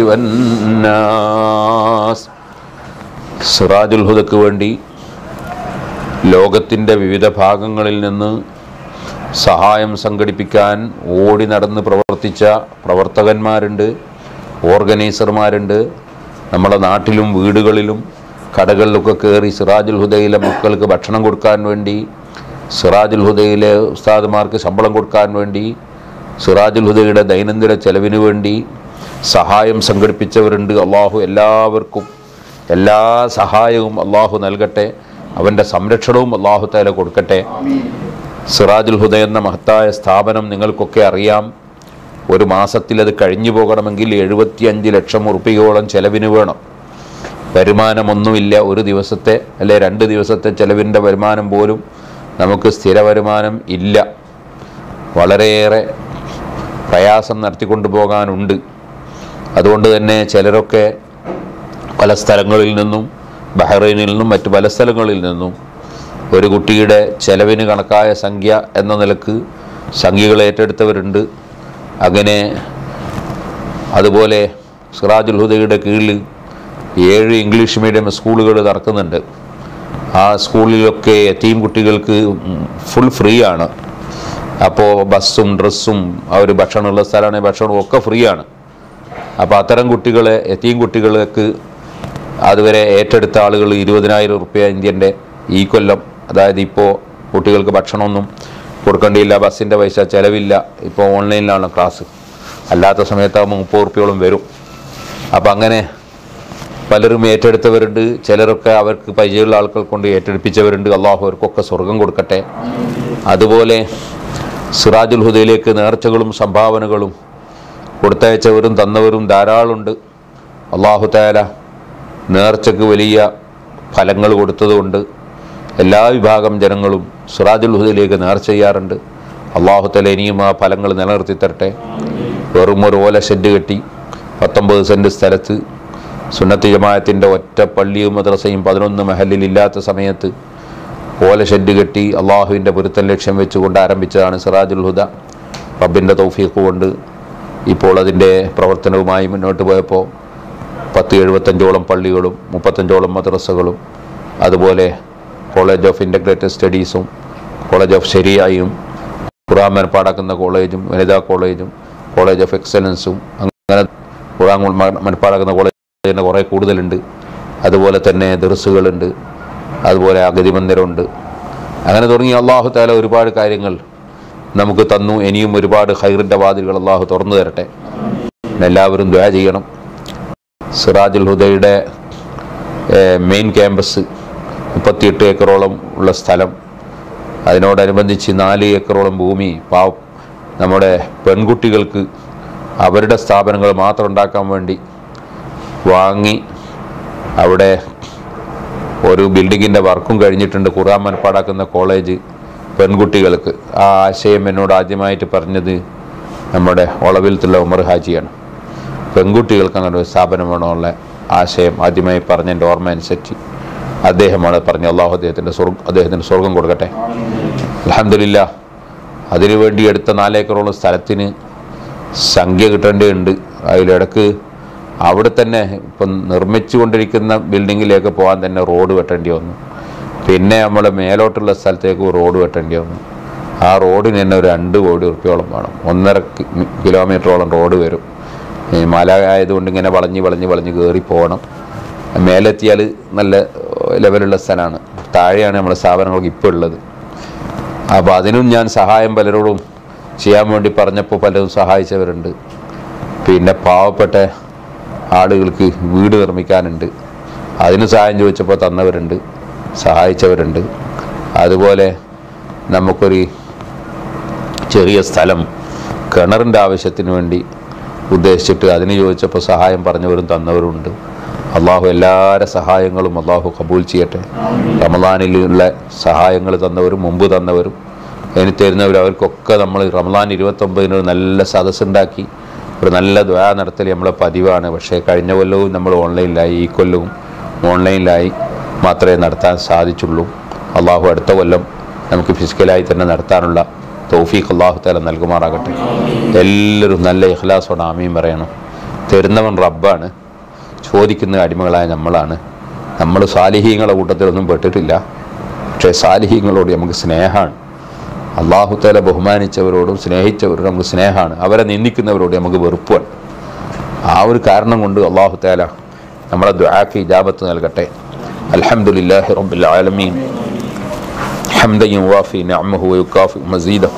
والناس സിറാജുൽ ഹുദക്ക് വേണ്ടി ലോകത്തിൻ്റെ വിവിധ ഭാഗങ്ങളിൽ നിന്ന് സഹായം സംഘടിപ്പിക്കാൻ ഓടി നടന്ന് പ്രവർത്തിച്ച പ്രവർത്തകന്മാരുണ്ട് ഓർഗനൈസർമാരുണ്ട് നമ്മുടെ നാട്ടിലും വീടുകളിലും കടകളിലൊക്കെ കയറി സിറാജുൽ ഹുദയിലെ മക്കൾക്ക് ഭക്ഷണം കൊടുക്കാൻ വേണ്ടി സിറാജുൽ ഹുദയിലെ ഉസ്താദുമാർക്ക് ശമ്പളം കൊടുക്കാൻ വേണ്ടി സിറാജുൽ ഹുദയുടെ ദൈനംദിന ചെലവിന് വേണ്ടി സഹായം സംഘടിപ്പിച്ചവരുണ്ട് അള്ളാഹു എല്ലാവർക്കും എല്ലാ സഹായവും അള്ളാഹു നൽകട്ടെ അവൻ്റെ സംരക്ഷണവും അള്ളാഹു താല കൊടുക്കട്ടെ സിറാജുൽ ഹുദ എന്ന മഹത്തായ സ്ഥാപനം നിങ്ങൾക്കൊക്കെ അറിയാം ഒരു മാസത്തിൽ അത് കഴിഞ്ഞു പോകണമെങ്കിൽ എഴുപത്തിയഞ്ച് ലക്ഷം ഉറുപ്പികയോളം ചെലവിന് വേണം വരുമാനമൊന്നുമില്ല ഒരു ദിവസത്തെ അല്ലെ രണ്ട് ദിവസത്തെ ചെലവിൻ്റെ വരുമാനം പോലും നമുക്ക് സ്ഥിര വരുമാനം ഇല്ല വളരെയേറെ പ്രയാസം നടത്തിക്കൊണ്ടു പോകാനുണ്ട് അതുകൊണ്ട് തന്നെ ചിലരൊക്കെ പല സ്ഥലങ്ങളിൽ നിന്നും ബഹ്റൈനിൽ നിന്നും മറ്റു പല സ്ഥലങ്ങളിൽ നിന്നും ഒരു കുട്ടിയുടെ ചെലവിന് കണക്കായ സംഖ്യ എന്ന നിലക്ക് സംഖ്യകൾ ഏറ്റെടുത്തവരുണ്ട് അങ്ങനെ അതുപോലെ സിറാജുൽ ഹുദയുടെ കീഴിൽ ഏഴ് ഇംഗ്ലീഷ് മീഡിയം സ്കൂളുകൾ നടക്കുന്നുണ്ട് ആ സ്കൂളിലൊക്കെ എത്തീം കുട്ടികൾക്ക് ഫുൾ ഫ്രീ ആണ് അപ്പോൾ ബസ്സും ഡ്രസ്സും ആ ഒരു ഭക്ഷണമുള്ള സ്ഥലമാണെങ്കിൽ ഭക്ഷണവും ഒക്കെ ഫ്രീ ആണ് അപ്പോൾ അത്തരം കുട്ടികളെ എത്തീം കുട്ടികൾക്ക് അതുവരെ ഏറ്റെടുത്ത ആളുകൾ ഇരുപതിനായിരം റുപ്യ ഇന്ത്യൻ്റെ ഈ കൊല്ലം അതായത് ഇപ്പോൾ കുട്ടികൾക്ക് ഭക്ഷണമൊന്നും കൊടുക്കേണ്ടിയില്ല ബസ്സിൻ്റെ പൈസ ചിലവില്ല ഇപ്പോൾ ഓൺലൈനിലാണ് ക്ലാസ് അല്ലാത്ത സമയത്താകുമ്പോൾ മുപ്പത് റുപ്യോളം വരും അപ്പം അങ്ങനെ പലരും ഏറ്റെടുത്തവരുണ്ട് ചിലരൊക്കെ അവർക്ക് പരിചയമുള്ള ആൾക്കാർ കൊണ്ട് ഏറ്റെടുപ്പിച്ചവരുണ്ട് അള്ളാഹു അവർക്കൊക്കെ സ്വർഗം കൊടുക്കട്ടെ അതുപോലെ സിറാജുൽ ഹുദയിലേക്ക് നേർച്ചകളും സംഭാവനകളും കൊടുത്തയച്ചവരും തന്നവരും ധാരാളമുണ്ട് അള്ളാഹു താല നേർച്ചയ്ക്ക് വലിയ ഫലങ്ങൾ കൊടുത്തതുകൊണ്ട് എല്ലാ വിഭാഗം ജനങ്ങളും സിറാജുൽ ഹുദയിലേക്ക് നേർച്ച ചെയ്യാറുണ്ട് അള്ളാഹു താല ഇനിയും ആ ഫലങ്ങൾ നിലനിർത്തി തരട്ടെ വെറും ഒരു ഓല ഷെഡ് കെട്ടി പത്തൊമ്പത് സെൻറ്റ് സ്ഥലത്ത് സുന്നത്ത് ജമാഅത്തിൻ്റെ ഒറ്റ പള്ളിയും മദ്രസയും പതിനൊന്ന് മഹലിലില്ലാത്ത സമയത്ത് ഓല ഷെഡ് കെട്ടി അള്ളാഹുവിൻ്റെ പൊരുത്തം ലക്ഷ്യം വെച്ചുകൊണ്ട് ആരംഭിച്ചതാണ് സിറാജുൽ ഹുദ റബ്ബിൻ്റെ തൗഫീഖ് കൊണ്ട് ഇപ്പോൾ അതിൻ്റെ പ്രവർത്തനവുമായി മുന്നോട്ട് പോയപ്പോൾ പത്ത് എഴുപത്തഞ്ചോളം പള്ളികളും മുപ്പത്തഞ്ചോളം മദ്രസകളും അതുപോലെ കോളേജ് ഓഫ് ഇൻ്റഗ്രേറ്റഡ് സ്റ്റഡീസും കോളേജ് ഓഫ് ശരിയായും ഖുറാൻ മനപ്പാടാക്കുന്ന കോളേജും വനിതാ കോളേജും കോളേജ് ഓഫ് എക്സലൻസും അങ്ങനെ ഖുറാൻ മ- മനപ്പാടാക്കുന്ന കോളേജിന് കുറേ കൂടുതലുണ്ട് അതുപോലെ തന്നെ ദർസുകളുണ്ട് അതുപോലെ അഗതി മന്ദിരമുണ്ട് അങ്ങനെ തുടങ്ങി അള്ളാഹു താല ഒരുപാട് കാര്യങ്ങൾ നമുക്ക് തന്നു ഇനിയും ഒരുപാട് ഹൈറിൻ്റെ വാതിലുകൾ അള്ളാഹു തുറന്നു തരട്ടെ പിന്നെ എല്ലാവരും ദ്വാ ചെയ്യണം സിറാജുൽ ഹുദയുടെ മെയിൻ ക്യാമ്പസ് മുപ്പത്തിയെട്ട് ഏക്കറോളം ഉള്ള സ്ഥലം അതിനോടനുബന്ധിച്ച് നാല് ഏക്കറോളം ഭൂമി പാവ നമ്മുടെ പെൺകുട്ടികൾക്ക് അവരുടെ സ്ഥാപനങ്ങൾ മാത്രം ഉണ്ടാക്കാൻ വേണ്ടി വാങ്ങി അവിടെ ഒരു ബിൽഡിങ്ങിൻ്റെ വർക്കും കഴിഞ്ഞിട്ടുണ്ട് ഖുറാൻ മനപ്പാടാക്കുന്ന കോളേജ് പെൺകുട്ടികൾക്ക് ആ ആശയം എന്നോട് ആദ്യമായിട്ട് പറഞ്ഞത് നമ്മുടെ ഒളവിലത്തുള്ള ഉമർ ഹാജിയാണ് പെൺകുട്ടികൾക്ക് അങ്ങനെ ഒരു സ്ഥാപനം വേണമെന്നുള്ള ആശയം ആദ്യമായി പറഞ്ഞ എൻ്റെ ഓർമ്മ അനുസരിച്ച് അദ്ദേഹമാണ് പറഞ്ഞത് അള്ളാഹു അദ്ദേഹത്തിൻ്റെ സ്വർഗ അദ്ദേഹത്തിന് സ്വർഗം കൊടുക്കട്ടെ അലഹമില്ല അതിനുവേണ്ടി എടുത്ത നാലേക്കറോളം സ്ഥലത്തിന് സംഖ്യ കിട്ടേണ്ടതുണ്ട് അതിലിടക്ക് അവിടെ തന്നെ ഇപ്പം നിർമ്മിച്ചുകൊണ്ടിരിക്കുന്ന ബിൽഡിങ്ങിലേക്ക് പോകാൻ തന്നെ റോഡ് വെട്ടേണ്ടി വന്നു പിന്നെ നമ്മൾ മേലോട്ടുള്ള സ്ഥലത്തേക്ക് റോഡ് വെട്ടേണ്ടി വന്നു ആ റോഡിന് തന്നെ ഒരു രണ്ട് കോടി ഉറുപ്പ്യോളം വേണം ഒന്നര കി- കിലോമീറ്ററോളം റോഡ് വരും ഈ മല ആയതുകൊണ്ട് ഇങ്ങനെ വളഞ്ഞ് വളഞ്ഞ് വളഞ്ഞ് കയറി പോകണം മേലെത്തിയാൽ നല്ല ലെവലുള്ള സ്ഥലമാണ് താഴെയാണ് നമ്മുടെ സ്ഥാപനങ്ങൾക്ക് ഇപ്പോൾ ഉള്ളത് അപ്പോൾ അതിനും ഞാൻ സഹായം പലരോടും ചെയ്യാൻ വേണ്ടി പറഞ്ഞപ്പോൾ പലരും സഹായിച്ചവരുണ്ട് പിന്നെ പാവപ്പെട്ട ആളുകൾക്ക് വീട് നിർമ്മിക്കാനുണ്ട് അതിന് സഹായം ചോദിച്ചപ്പോൾ തന്നവരുണ്ട് സഹായിച്ചവരുണ്ട് അതുപോലെ നമുക്കൊരു ചെറിയ സ്ഥലം കിണറിൻ്റെ ആവശ്യത്തിന് വേണ്ടി ഉദ്ദേശിച്ചിട്ട് അതിന് ചോദിച്ചപ്പോൾ സഹായം പറഞ്ഞവരും തന്നവരുണ്ട് അള്ളാഹു എല്ലാവരുടെ സഹായങ്ങളും അള്ളാഹു കബൂൽ ചെയ്യട്ടെ റമദാനിലുള്ള സഹായങ്ങൾ തന്നവരും മുമ്പ് തന്നവരും ഇനി തരുന്നവരും അവർക്കൊക്കെ നമ്മൾ റമദാൻ ഇരുപത്തൊമ്പതിന് ഒരു നല്ല സദസ്സുണ്ടാക്കി ഒരു നല്ല ദ്വാ നടത്തൽ നമ്മളെ പതിവാണ് പക്ഷേ കഴിഞ്ഞ കൊല്ലവും നമ്മൾ ഓൺലൈനിലായി ഈ കൊല്ലവും ഓൺലൈനിലായി മാത്രമേ നടത്താൻ സാധിച്ചുള്ളൂ അള്ളാഹു അടുത്ത കൊല്ലം നമുക്ക് ഫിസിക്കലായി തന്നെ നടത്താനുള്ള തൗഫീഖ് അള്ളാഹു താല നൽകുമാറാകട്ടെ എല്ലാവരും നല്ല ഇഖ്ലാസോടെ ആമീൻ പറയണം തരുന്നവൻ റബ്ബാണ് ചോദിക്കുന്ന അടിമകളായ നമ്മളാണ് നമ്മൾ സാലിഹീങ്ങളെ കൂട്ടത്തിലൊന്നും പെട്ടിട്ടില്ല പക്ഷേ സാലിഹീങ്ങളോട് നമുക്ക് സ്നേഹമാണ് അള്ളാഹു താല ബഹുമാനിച്ചവരോടും സ്നേഹിച്ചവരോടും നമുക്ക് സ്നേഹമാണ് അവരെ നിന്ദിക്കുന്നവരോട് നമുക്ക് വെറുപ്പാണ് ആ ഒരു കാരണം കൊണ്ട് അള്ളാഹു താല നമ്മളെ ദ്വാക്ക് ഇജാബത്ത് നൽകട്ടെ അൽഹംദുലില്ലാഹി റബ്ബിൽ ആലമീൻ حمدا يوافي نعمه ويكافئ مزيده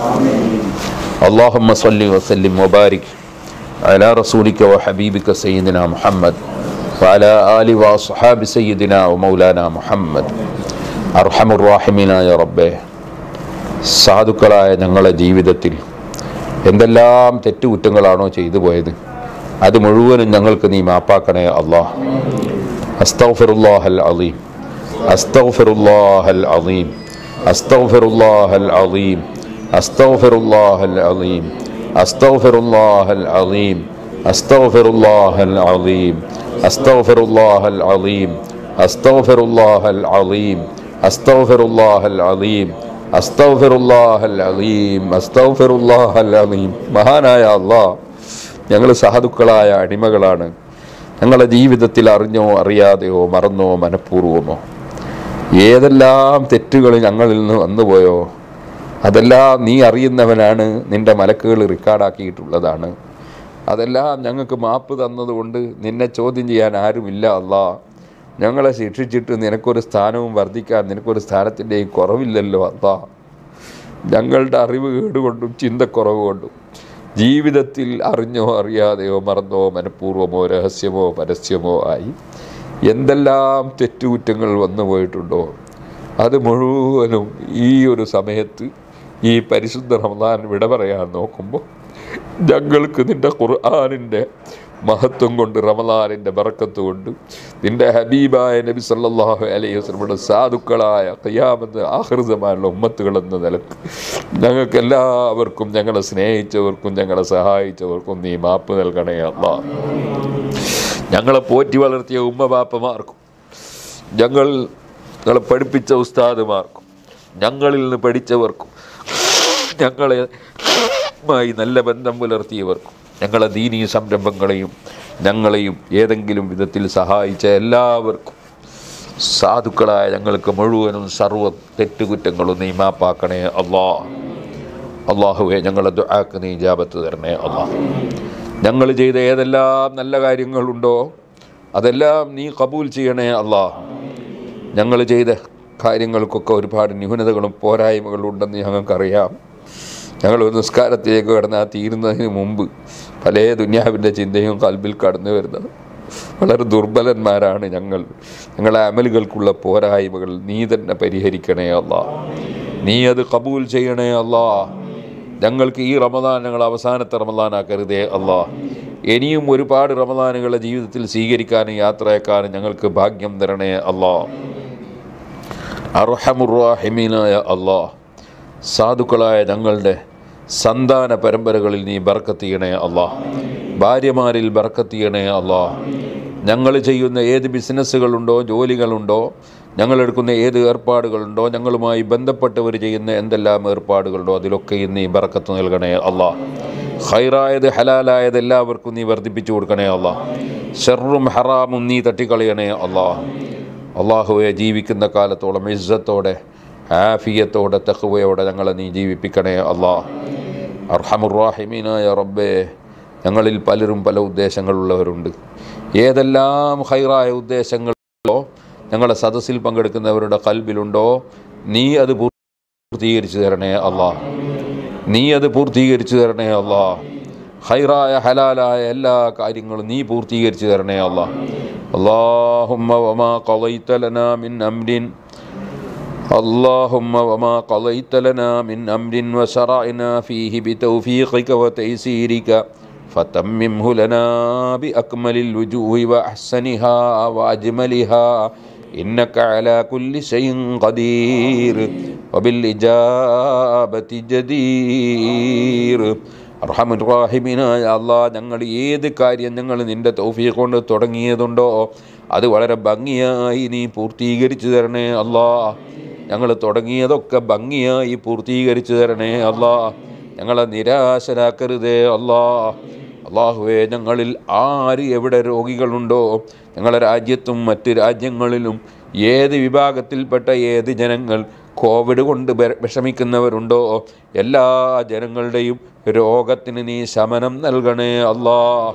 اللهم صل وسلم وبارك على رسولك وحبيبك سيدنا محمد وعلى آل وأصحاب سيدنا ومولانا محمد أرحم الراحمين يا ربي സാധുക്കളായ ഞങ്ങളുടെ ജീവിതത്തിൽ എന്തെല്ലാം തെറ്റുകുറ്റങ്ങളാണോ ചെയ്തു പോയത് അത് മുഴുവനും ഞങ്ങൾക്ക് നീ മാപ്പാക്കണേ അള്ളാഹ് അസ്തഗ്ഫിറുല്ലാഹൽ അലീം അസ്തഗ്ഫിറുല്ലാഹൽ അലീം അസ്തഗ്ഫിറുല്ലാഹൽ അലീം അസ്തഗ്ഫിറുല്ലാഹൽ അലീം അസ്തഗ്ഫിറുല്ലാഹൽ അലീം അസ്തഗ്ഫിറുല്ലാഹൽ അലീം അസ്തഗ്ഫിറുല്ലാഹൽ അലീം അസ്തഗ്ഫിറുല്ലാഹൽ അലീം അസ്തഗ്ഫിറുല്ലാഹൽ അലീം അസ്തഗ്ഫിറുല്ലാഹൽ അലീം അസ്തഗ്ഫിറുല്ലാഹൽ അലീം മഹാനായ അള്ളാഹ് ഞങ്ങൾ സാധുക്കളായ അടിമകളാണ് ഞങ്ങളുടെ ജീവിതത്തിൽ അറിഞ്ഞോ അറിയാതെയോ മറന്നോ മനഃപൂർവമോ ഏതെല്ലാം തെറ്റുകൾ ഞങ്ങളിൽ നിന്ന് വന്നുപോയോ അതെല്ലാം നീ അറിയുന്നവനാണ് നിന്റെ മലക്കുകൾ റെക്കോർഡാക്കിയിട്ടുള്ളതാണ് അതെല്ലാം ഞങ്ങൾക്ക് മാപ്പ് തന്നതുകൊണ്ട് നിന്നെ ചോദ്യം ചെയ്യാൻ ആരുമില്ല അല്ലാ ഞങ്ങളെ ശിക്ഷിച്ചിട്ട് നിനക്കൊരു സ്ഥാനവും വർദ്ധിക്കാൻ നിനക്കൊരു സ്ഥാനത്തിൻ്റെയും കുറവില്ലല്ലോ അല്ലാ ഞങ്ങളുടെ അറിവ് കേടുകൊണ്ടും ചിന്തക്കുറവ് കൊണ്ടും ജീവിതത്തിൽ അറിഞ്ഞോ അറിയാതെയോ മറന്നോ മനഃപൂർവമോ രഹസ്യമോ പരസ്യമോ ആയി എന്തെല്ലാം തെറ്റുകുറ്റങ്ങൾ വന്നു പോയിട്ടുണ്ടോ അത് മുഴുവനും ഈ ഒരു സമയത്ത് ഈ പരിശുദ്ധ റമദാൻ വിട പറയാൻ നോക്കുമ്പോൾ ഞങ്ങൾക്ക് നിൻ്റെ ഖുർആാനിൻ്റെ മഹത്വം കൊണ്ട് റമദാനിൻ്റെ ബറക്കത്ത് കൊണ്ട് നിൻ്റെ ഹബീബായ നബി സല്ലല്ലാഹു അലൈഹി വസല്ലമയുടെ സാധുക്കളായ ഖിയാമത്ത് ആഹൃതമായുള്ള ഉമ്മത്തുകൾ എന്ന നിലക്ക് ഞങ്ങൾക്ക് എല്ലാവർക്കും ഞങ്ങളെ സ്നേഹിച്ചവർക്കും ഞങ്ങളെ സഹായിച്ചവർക്കും നീ മാപ്പ് നൽകണേ അല്ലാ ഞങ്ങളെ പോറ്റി വളർത്തിയ ഉമ്മ ബാപ്പമാർക്കും ഞങ്ങൾ ഞങ്ങളെ പഠിപ്പിച്ച ഉസ്താദുമാർക്കും ഞങ്ങളിൽ നിന്ന് പഠിച്ചവർക്കും ഞങ്ങളെ മായി നല്ല ബന്ധം പുലർത്തിയവർക്കും ഞങ്ങളെ ദീനീ സംരംഭങ്ങളെയും ഞങ്ങളെയും ഏതെങ്കിലും വിധത്തിൽ സഹായിച്ച എല്ലാവർക്കും സാധുക്കളായ ഞങ്ങൾക്ക് മുഴുവനും സർവ്വ തെറ്റുകുറ്റങ്ങളും നീ മാപ്പാക്കണേ അള്ളാ അള്ളാഹുവെ ഞങ്ങളെ ദുആക്ക് നീ ജാപത്ത് തരണേ അള്ളാ ഞങ്ങൾ ചെയ്ത ഏതെല്ലാം നല്ല കാര്യങ്ങളുണ്ടോ അതെല്ലാം നീ കബൂൽ ചെയ്യണേ അള്ളാ ഞങ്ങൾ ചെയ്ത കാര്യങ്ങൾക്കൊക്കെ ഒരുപാട് ന്യൂനതകളും പോരായ്മകളും ഉണ്ടെന്ന് ഞങ്ങൾക്കറിയാം ഞങ്ങൾ ഒരു നിസ്കാരത്തിലേക്ക് കടന്നാൽ തീരുന്നതിന് മുമ്പ് പല ദുന്യാവിൻ്റെ ചിന്തയും കൽബിൽ കടന്നു വരുന്നത് വളരെ ദുർബലന്മാരാണ് ഞങ്ങൾ ഞങ്ങളെ അമലുകൾക്കുള്ള പോരായ്മകൾ നീ തന്നെ പരിഹരിക്കണേ അല്ല നീ അത് കബൂൽ ചെയ്യണേ അല്ല ഞങ്ങൾക്ക് ഈ റമദാൻ ഞങ്ങൾ അവസാനത്തെ റമദാനാക്കരുതേ അല്ല ഇനിയും ഒരുപാട് റമദാനുകളെ ജീവിതത്തിൽ സ്വീകരിക്കാനും യാത്രയാക്കാനും ഞങ്ങൾക്ക് ഭാഗ്യം തരണേ അല്ലാ അർഹമുറാഹിമീനായ അള്ളാഹ് സാധുക്കളായ ഞങ്ങളുടെ സന്താന പരമ്പരകളിൽ നീ ബർക്കത്ത് ചെയ്യണേ അള്ളാഹ് ഭാര്യമാരിൽ ബർക്കത്ത് ചെയ്യണേ അള്ളാഹ് ഞങ്ങൾ ചെയ്യുന്ന ഏത് ബിസിനസ്സുകളുണ്ടോ ജോലികളുണ്ടോ ഞങ്ങളെടുക്കുന്ന ഏത് ഏർപ്പാടുകളുണ്ടോ ഞങ്ങളുമായി ബന്ധപ്പെട്ടവർ ചെയ്യുന്ന എന്തെല്ലാം ഏർപ്പാടുകളുണ്ടോ അതിലൊക്കെയും നീ ബർക്കത്ത് നൽകണേ അള്ളാഹ് ഹൈറായത് ഹലാലായത് എല്ലാവർക്കും നീ വർദ്ധിപ്പിച്ചു കൊടുക്കണേ അള്ളാഹ് ഷെറും ഹറാമും നീ തട്ടിക്കളയണേ അള്ളാഹ് അള്ളാഹുവെ ജീവിക്കുന്ന കാലത്തോളം ഇസ്സത്തോടെ ആഫിയത്തോടെ തെഹുവയോടെ ഞങ്ങളെ നീ ജീവിപ്പിക്കണേ അള്ളാഹ് അർഹമുറാഹിമീനായ റബ്ബേ ഞങ്ങളിൽ പലരും പല ഉദ്ദേശങ്ങളുള്ളവരുണ്ട് ഏതെല്ലാം ഹൈറായ ഉദ്ദേശങ്ങളോ ഞങ്ങളുടെ സദസ്സിൽ പങ്കെടുക്കുന്നവരുടെ കൽബിലുണ്ടോ നീ അത് പൂർത്തീകരിച്ചു തരണേ അള്ളാഹ് നീ അത് പൂർത്തീകരിച്ചു തരണേ അള്ളാഹ് ഹൈറായ ഹലാലായ എല്ലാ കാര്യങ്ങളും നീ പൂർത്തീകരിച്ചു തരണേ അള്ളാഹ് اللهم وما قضيت لنا من أمر اللهم وما قضيت لنا من أمر وشرعنا فيه بتوفيقك وتيسيرك فتممه لنا بأكمل الوجوه وأحسنها وأجملها إنك على كل شيء قدير وبالإجابة جدير അർഹമുറാഹിമിനായ അള്ളാ ഞങ്ങൾ ഏത് കാര്യം ഞങ്ങൾ നിൻ്റെ തൗഫീഖ് കൊണ്ട് തുടങ്ങിയതുണ്ടോ അത് വളരെ ഭംഗിയായി നീ പൂർത്തീകരിച്ചു തരണേ അല്ലാ ഞങ്ങൾ തുടങ്ങിയതൊക്കെ ഭംഗിയായി പൂർത്തീകരിച്ചു തരണേ അല്ലാ ഞങ്ങളെ നിരാശരാക്കരുതേ അല്ലാ അള്ളാഹുവെ ഞങ്ങളിൽ ആര് എവിടെ രോഗികളുണ്ടോ ഞങ്ങളുടെ രാജ്യത്തും മറ്റ് രാജ്യങ്ങളിലും ഏത് വിഭാഗത്തിൽപ്പെട്ട ഏത് ജനങ്ങൾ കോവിഡ് കൊണ്ട് ബെ- വിഷമിക്കുന്നവരുണ്ടോ എല്ലാ ജനങ്ങളുടെയും രോഗത്തിന് നീ ശമനം നൽകണേ അല്ലാ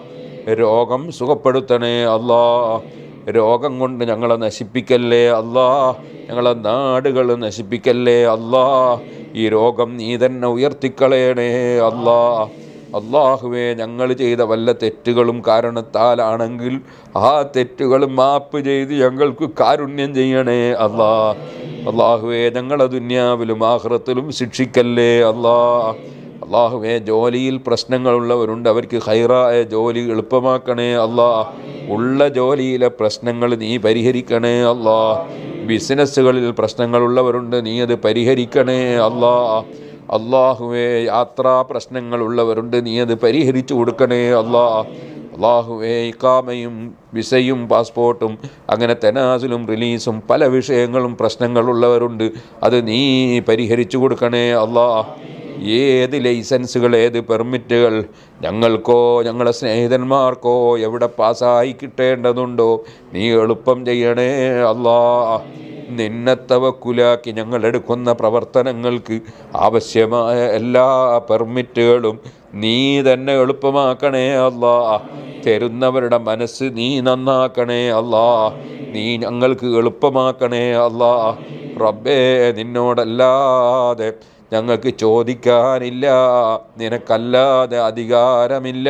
രോഗം സുഖപ്പെടുത്തണേ അല്ലാ രോഗം കൊണ്ട് ഞങ്ങളെ നശിപ്പിക്കല്ലേ അല്ലാ ഞങ്ങളെ നാടുകൾ നശിപ്പിക്കല്ലേ അല്ലാ ഈ രോഗം നീ തന്നെ ഉയർത്തിക്കളയണേ അല്ലാ അള്ളാഹുവെ ഞങ്ങൾ ചെയ്ത വല്ല തെറ്റുകളും കാരണത്താലാണെങ്കിൽ ആ തെറ്റുകൾ മാപ്പ് ചെയ്ത് ഞങ്ങൾക്ക് കാരുണ്യം ചെയ്യണേ അല്ലാ അള്ളാഹുവെ ഞങ്ങളെ ദുന്യാവിലും ആഹ്റത്തിലും ശിക്ഷിക്കല്ലേ അല്ലാ അള്ളാഹുവെ ജോലിയിൽ പ്രശ്നങ്ങളുള്ളവരുണ്ട് അവർക്ക് ഹൈറായ ജോലി എളുപ്പമാക്കണേ അല്ലാ ഉള്ള ജോലിയിലെ പ്രശ്നങ്ങൾ നീ പരിഹരിക്കണേ അല്ലാ ബിസിനസ്സുകളിൽ പ്രശ്നങ്ങളുള്ളവരുണ്ട് നീ അത് പരിഹരിക്കണേ അല്ലാ അള്ളാഹുവെ യാത്രാ പ്രശ്നങ്ങളുള്ളവരുണ്ട് നീ അത് പരിഹരിച്ചു കൊടുക്കണേ അല്ലാ അള്ളാഹുവെ ഇക്കാമയും വിസയും പാസ്പോർട്ടും അങ്ങനെ തെനാസിലും റിലീസും പല വിഷയങ്ങളും പ്രശ്നങ്ങളുള്ളവരുണ്ട് അത് നീ പരിഹരിച്ചു കൊടുക്കണേ അല്ലാ ഏത് ലൈസൻസുകൾ ഏത് പെർമിറ്റുകൾ ഞങ്ങൾക്കോ ഞങ്ങളുടെ സ്നേഹിതന്മാർക്കോ എവിടെ പാസ്സായി കിട്ടേണ്ടതുണ്ടോ നീ എളുപ്പം ചെയ്യണേ അല്ലാ നിന്നെ തവക്കുലാക്കി ഞങ്ങൾ എടുക്കുന്ന പ്രവർത്തനങ്ങൾക്ക് ആവശ്യമായ എല്ലാ പെർമിറ്റുകളും നീ തന്നെ എളുപ്പമാക്കണേ അല്ലാ തരുന്നവരുടെ മനസ്സ് നീ നന്നാക്കണേ അല്ലാ നീ ഞങ്ങൾക്ക് എളുപ്പമാക്കണേ അല്ലാ റബ്ബേ നിന്നോടല്ലാതെ ഞങ്ങൾക്ക് ചോദിക്കാനില്ല നിനക്കല്ലാതെ അധികാരമില്ല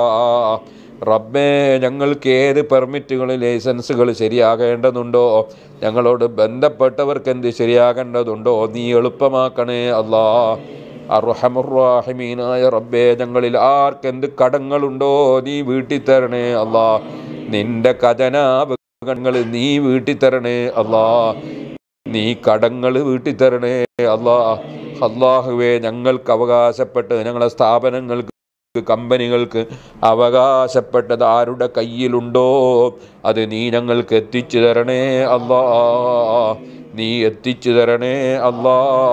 റബ്ബേ ഞങ്ങൾക്ക് ഏത് പെർമിറ്റുകൾ ലൈസൻസുകൾ ശരിയാകേണ്ടതുണ്ടോ ഞങ്ങളോട് ബന്ധപ്പെട്ടവർക്ക് എന്ത് ശരിയാകേണ്ടതുണ്ടോ നീ എളുപ്പമാക്കണേ അല്ലാ അർഹമുറാഹിമീനായ റബ്ബേ ഞങ്ങളിൽ ആർക്കെന്ത് കടങ്ങളുണ്ടോ നീ വീട്ടി തരണേ അല്ലാ നിന്റെ ഖജനാവുകൾ നീ വീട്ടി തരണേ അല്ലാ നീ കടങ്ങൾ വീട്ടി തരണേ അല്ലാ അള്ളാഹുവേ ഞങ്ങൾക്ക് അവകാശപ്പെട്ട് ഞങ്ങളെ സ്ഥാപനങ്ങൾക്ക് കമ്പനികൾക്ക് അവകാശപ്പെട്ടത് ആരുടെ കയ്യിലുണ്ടോ അത് നീ ഞങ്ങൾക്ക് എത്തിച്ചു തരണേ അല്ലാ നീ എത്തിച്ചു തരണേ അല്ലാ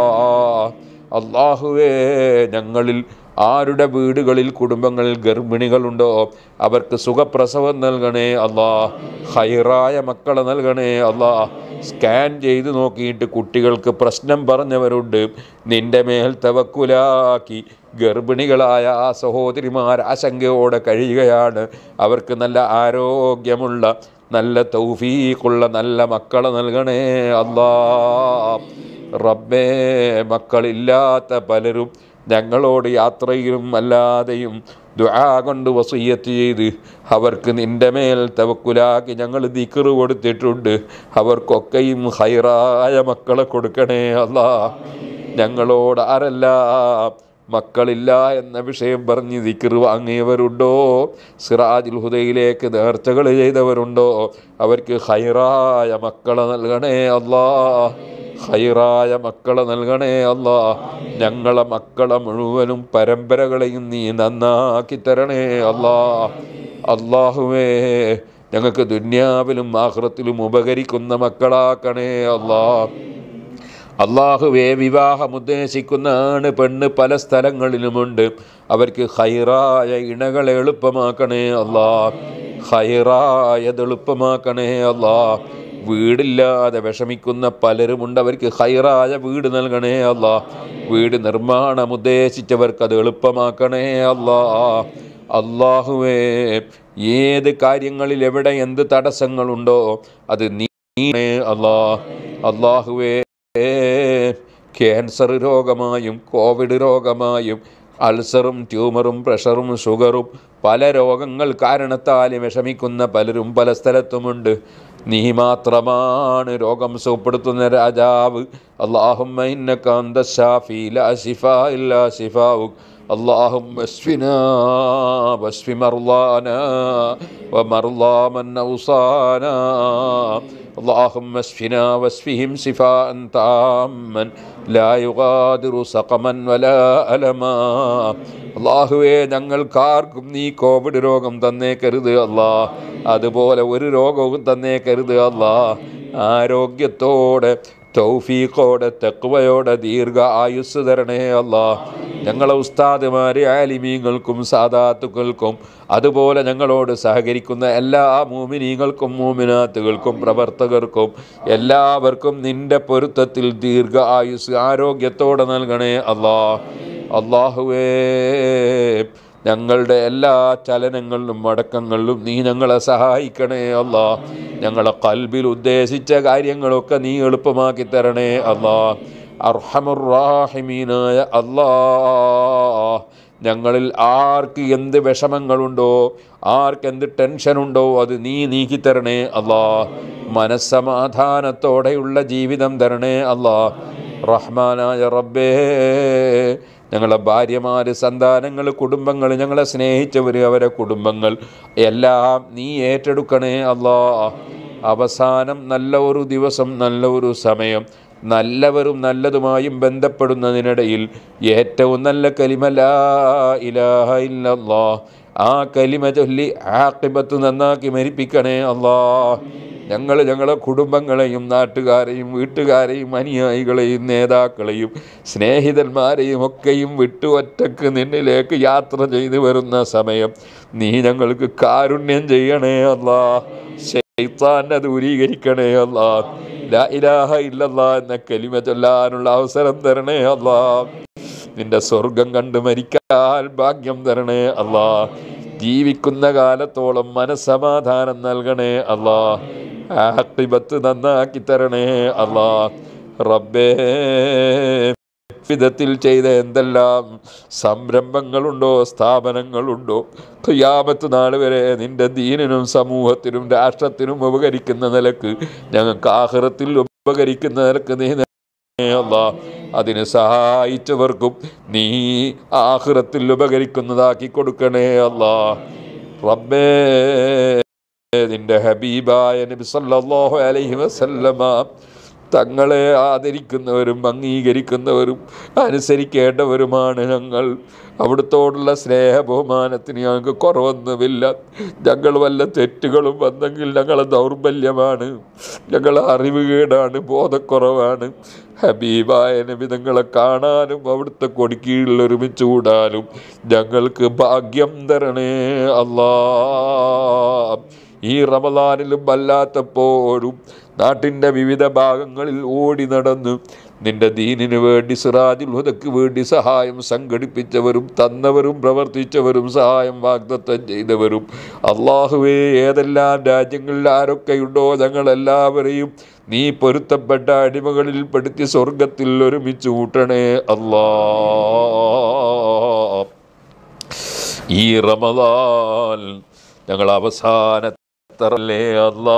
അള്ളാഹുവേ ഞങ്ങളിൽ ആരുടെ വീടുകളിൽ കുടുംബങ്ങളിൽ ഗർഭിണികളുണ്ടോ അവർക്ക് സുഖപ്രസവം നൽകണേ അല്ലാ ഹൈറായ മക്കളെ നൽകണേ അല്ലാ സ്കാൻ ചെയ്ത് നോക്കിയിട്ട് കുട്ടികൾക്ക് പ്രശ്നം പറഞ്ഞവരുണ്ട് നിന്റെ മേൽ തവക്കുലാക്കി ഗർഭിണികളായ ആ സഹോദരിമാർ ആശങ്കയോടെ കഴിയുകയാണ് അവർക്ക് നല്ല ആരോഗ്യമുള്ള നല്ല തൗഫീഖുള്ള നല്ല മക്കളെ നൽകണേ അല്ലാ റബ്ബേ മക്കളില്ലാത്ത പലരും ഞങ്ങളോട് യാത്രയിലും അല്ലാതെയും ദുആ കൊണ്ട് വസീയത്ത് ചെയ്ത് അവർക്ക് നിന്റെ മേൽ തവക്കുലാക്കി ഞങ്ങൾ ദിക്കറ് കൊടുത്തിട്ടുണ്ട് അവർക്കൊക്കെയും ഹൈറായ മക്കളെ കൊടുക്കണേ അല്ലാ ഞങ്ങളോട് ആരെല്ലാം മക്കളില്ല എന്ന വിഷയം പറഞ്ഞ് ദിക്കറ് വാങ്ങിയവരുണ്ടോ സിറാജുൽ ഹുദയിലേക്ക് നേർച്ചകൾ ചെയ്തവരുണ്ടോ അവർക്ക് ഹൈറായ മക്കളെ നൽകണേ അല്ലാ ഹൈറായ മക്കളെ നൽകണേ അല്ലാ ഞങ്ങളെ മക്കളെ മുഴുവനും പരമ്പരകളെയും നീ നന്നാക്കി തരണേ അല്ലാ അള്ളാഹുവേ ഞങ്ങൾക്ക് ദുന്യാവിലും ആഹ്റത്തിലും ഉപകരിക്കുന്ന മക്കളാക്കണേ അല്ലാ അള്ളാഹുവേ വിവാഹം ഉദ്ദേശിക്കുന്നതാണ് പെണ്ണ് പല സ്ഥലങ്ങളിലുമുണ്ട് അവർക്ക് ഹൈറായ ഇണകളെ എളുപ്പമാക്കണേ അല്ലാ ഹൈറായത് എളുപ്പമാക്കണേ അല്ലാ വീടില്ലാതെ വിഷമിക്കുന്ന പലരുമുണ്ട് അവർക്ക് ഹൈറായ വീട് നൽകണേ അല്ലാ വീട് നിർമ്മാണം ഉദ്ദേശിച്ചവർക്ക് അത് എളുപ്പമാക്കണേ അല്ലാ അള്ളാഹുവേ ഏത് കാര്യങ്ങളിൽ എവിടെ എന്ത് തടസ്സങ്ങളുണ്ടോ അത് നീ അല്ലാ അള്ളാഹുവേ ക്യാൻസർ രോഗമായും കോവിഡ് രോഗമായും അൾസറും ട്യൂമറും പ്രഷറും ഷുഗറും പല രോഗങ്ങൾ കാരണത്താൽ വിഷമിക്കുന്ന പലരും പല സ്ഥലത്തുമുണ്ട് നീ മാത്രമാണ് രോഗം സുഖപ്പെടുത്തുന്ന രാജാവ് അള്ളാഹുമ്മ ഇന്നക അന്ത ഷാഫി ലാ ശിഫാ ഇല്ലാ ശിഫാവുക് اللهم اشفنا واشف مرضانا ومرضى من اوصانا اللهم اشفنا واشفهم شفاء تاما لا يغادر سقما ولا ألما അള്ളാഹുവേ ഞങ്ങൾക്കാർക്കും നീ കോവിഡ് രോഗം തന്നേക്കരുത് അല്ലാ അതുപോലെ ഒരു രോഗവും തന്നേക്കരുത് അല്ലാ ആരോഗ്യത്തോടെ തൗഫീഖോടെ തെക്കുവയോടെ ദീർഘ ആയുസ് തരണേ അല്ലാ ഞങ്ങളെ ഉസ്താദുമാരെ ആലിമീങ്ങൾക്കും സാദാത്തുക്കൾക്കും അതുപോലെ ഞങ്ങളോട് സഹകരിക്കുന്ന എല്ലാ മൂമിനീങ്ങൾക്കും മൂമിനാത്തുകൾക്കും പ്രവർത്തകർക്കും എല്ലാവർക്കും നിന്റെ പൊരുത്തത്തിൽ ദീർഘ ആയുസ് ആരോഗ്യത്തോടെ നൽകണേ അല്ലാ അള്ളാഹുവേ ഞങ്ങളുടെ എല്ലാ ചലനങ്ങളിലും അടക്കങ്ങളിലും നീ ഞങ്ങളെ സഹായിക്കണേ അല്ലാ ഞങ്ങളെ കൽബിൽ ഉദ്ദേശിച്ച കാര്യങ്ങളൊക്കെ നീ എളുപ്പമാക്കി തരണേ അല്ലാ അർഹമുറാഹിമീനായ അല്ലാ ഞങ്ങളിൽ ആർക്ക് എന്ത് വിഷമങ്ങളുണ്ടോ ആർക്ക് എന്ത് ടെൻഷനുണ്ടോ അത് നീ നീക്കിത്തരണേ അല്ലാ മനസ്സമാധാനത്തോടെയുള്ള ജീവിതം തരണേ അല്ലാ റഹ്മാനായ റബ്ബേ ഞങ്ങളെ ഭാര്യമാർ സന്താനങ്ങൾ കുടുംബങ്ങൾ ഞങ്ങളെ സ്നേഹിച്ചവർ അവരെ കുടുംബങ്ങൾ എല്ലാം നീ ഏറ്റെടുക്കണേ അല്ലാ അവസാനം നല്ല ഒരു ദിവസം നല്ല ഒരു സമയം നല്ലവരും നല്ലതുമായും ബന്ധപ്പെടുന്നതിനിടയിൽ ഏറ്റവും നല്ല കലിമ ലാ ഇലാഹ ഇല്ലല്ലാ ആ കലിമ ചൊല്ലി ആക്കിബത്ത് നന്നാക്കി മരിപ്പിക്കണേ അല്ലാ ഞങ്ങൾ ഞങ്ങളെ കുടുംബങ്ങളെയും നാട്ടുകാരെയും വീട്ടുകാരെയും അനുയായികളെയും നേതാക്കളെയും സ്നേഹിതന്മാരെയും ഒക്കെയും വിട്ടു ഒറ്റക്ക് നിന്നിലേക്ക് യാത്ര ചെയ്തു വരുന്ന സമയം നീ ഞങ്ങൾക്ക് കാരുണ്യം ചെയ്യണേ അല്ലാ ശൈത്താനെ ദൂരീകരിക്കണേ അല്ലാ ലാ ഇലാഹ ഇല്ലല്ലാ എന്ന കലിമ ചൊല്ലാനുള്ള അവസരം തരണേ അല്ലാ നിന്റെ സ്വർഗം കണ്ട് മരിക്കാൻ ഭാഗ്യം തരണേ അല്ലാ ജീവിക്കുന്ന കാലത്തോളം മനസ്സമാധാനം നൽകണേ അല്ലാ ആഖിബത്ത് നന്നാക്കി തരണേ അല്ലാ റബ്ബേ വിധത്തിൽ ചെയ്ത എന്തെല്ലാം സംരംഭങ്ങളുണ്ടോ സ്ഥാപനങ്ങളുണ്ടോ ഖിയാമത്ത് നാൾ വരെ നിന്റെ ദീനിനും സമൂഹത്തിനും രാഷ്ട്രത്തിനും ഉപകരിക്കുന്ന നിലക്ക് ഞങ്ങൾക്ക് ആഹ്റത്തിൽ ഉപകരിക്കുന്ന നിലക്ക് നീ അല്ലാ അതിന് സഹായിച്ചവർക്കും നീ ആഹ്റത്തിൽ ഉപകരിക്കുന്നതാക്കി കൊടുക്കണേ അല്ലാ റബ്ബേ നിന്റെ ഹബീബായ നബി സല്ലല്ലാഹു അലൈഹി വസല്ലമ തങ്ങളെ ആദരിക്കുന്നവരും അംഗീകരിക്കുന്നവരും അനുസരിക്കേണ്ടവരുമാണ് ഞങ്ങൾ അവിടുത്തോടുള്ള സ്നേഹ ബഹുമാനത്തിന് ഞങ്ങൾക്ക് കുറവൊന്നുമില്ല ഞങ്ങൾ വല്ല തെറ്റുകളും വന്നെങ്കിൽ ഞങ്ങളെ ദൗർബല്യമാണ് ഞങ്ങളെ അറിവുകേടാണ് ബോധക്കുറവാണ് ഹബീബായ നബി തങ്ങളെ കാണാനും അവിടുത്തെ കൊടിക്കീഴിൽ ഒരുമിച്ച് കൂടാനും ഞങ്ങൾക്ക് ഭാഗ്യം തരണേ അല്ലാ ഈ റമദാനിലും അല്ലാത്തപ്പോഴും നാട്ടിൻ്റെ വിവിധ ഭാഗങ്ങളിൽ ഓടി നടന്ന് നിന്റെ ദീനിനു വേണ്ടി സിറാജുൽ ഹുദക്ക് വേണ്ടി സഹായം സംഘടിപ്പിച്ചവരും തന്നവരും പ്രവർത്തിച്ചവരും സഹായം വാഗ്ദത്തം ചെയ്തവരും അള്ളാഹുവേ ഏതെല്ലാം രാജ്യങ്ങളിൽ ആരൊക്കെയുണ്ടോ ഞങ്ങളെല്ലാവരെയും നീ പൊരുത്തപ്പെട്ട അടിമകളിൽ പെടുത്തി സ്വർഗത്തിൽ ഒരുമിച്ച് കൂട്ടണേ അല്ലാ ഈ റമദാൻ ഞങ്ങൾ അവസാനത്തറല്ലേ അല്ലാ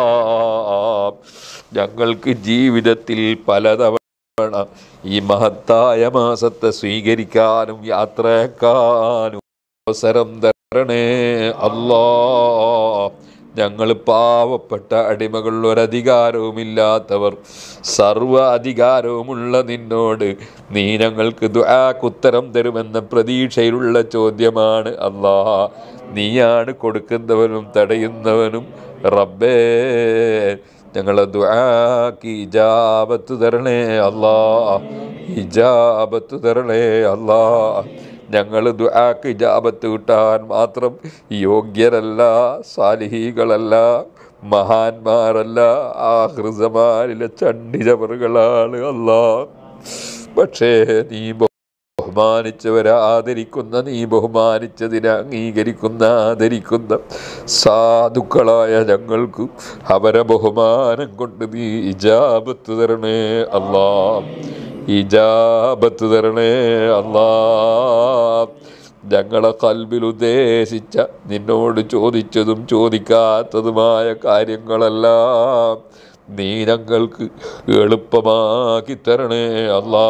ഞങ്ങൾക്ക് ജീവിതത്തിൽ പലതവണ ഈ മഹത്തായ മാസത്തെ സ്വീകരിക്കാനും യാത്രയാക്കാനും അവസരം തരണേ അല്ലാ ഞങ്ങൾ പാവപ്പെട്ട അടിമകൾ ഒരധികാരവുമില്ലാത്തവർ സർവ അധികാരവുമുള്ള നിന്നോട് നീ ഞങ്ങൾക്ക് ദുആക്കുത്തരം തരുമെന്ന പ്രതീക്ഷയിലുള്ള ചോദ്യമാണ് അല്ലാ നീയാണ് കൊടുക്കുന്നവനും തടയുന്നവനും റബ്ബേ ഞങ്ങളെ ദുആക്ക് ഇജാബത്ത് തരണേ അല്ലാ ഇജാബത്ത് തരണേ അല്ലാ ഞങ്ങൾ ദുആക്ക് ഇജാബത്ത് കിട്ടാൻ മാത്രം യോഗ്യരല്ല സാലിഹികളല്ല മഹാന്മാരല്ല ആഹൃസമാരിലെ ചണ്ഡിജവറുകളാണ് അല്ലാ പക്ഷേ നീ ബഹുമാനിച്ചവരെ ആദരിക്കുന്ന നീ ബഹുമാനിച്ചതിനെ അംഗീകരിക്കുന്ന ആദരിക്കുന്ന സാധുക്കളായ ഞങ്ങൾക്ക് അവരെ ബഹുമാനം കൊണ്ട് നീ ഇജാബത്ത് തരണേ അല്ലാ ഇജാബത്ത് തരണേ അല്ലാ ഞങ്ങളെ കൽബിൽ ഉദ്ദേശിച്ച നിന്നോട് ചോദിച്ചതും ചോദിക്കാത്തതുമായ കാര്യങ്ങളെല്ലാം നീ ഞങ്ങൾക്ക് എളുപ്പമാക്കി തരണേ അല്ലാ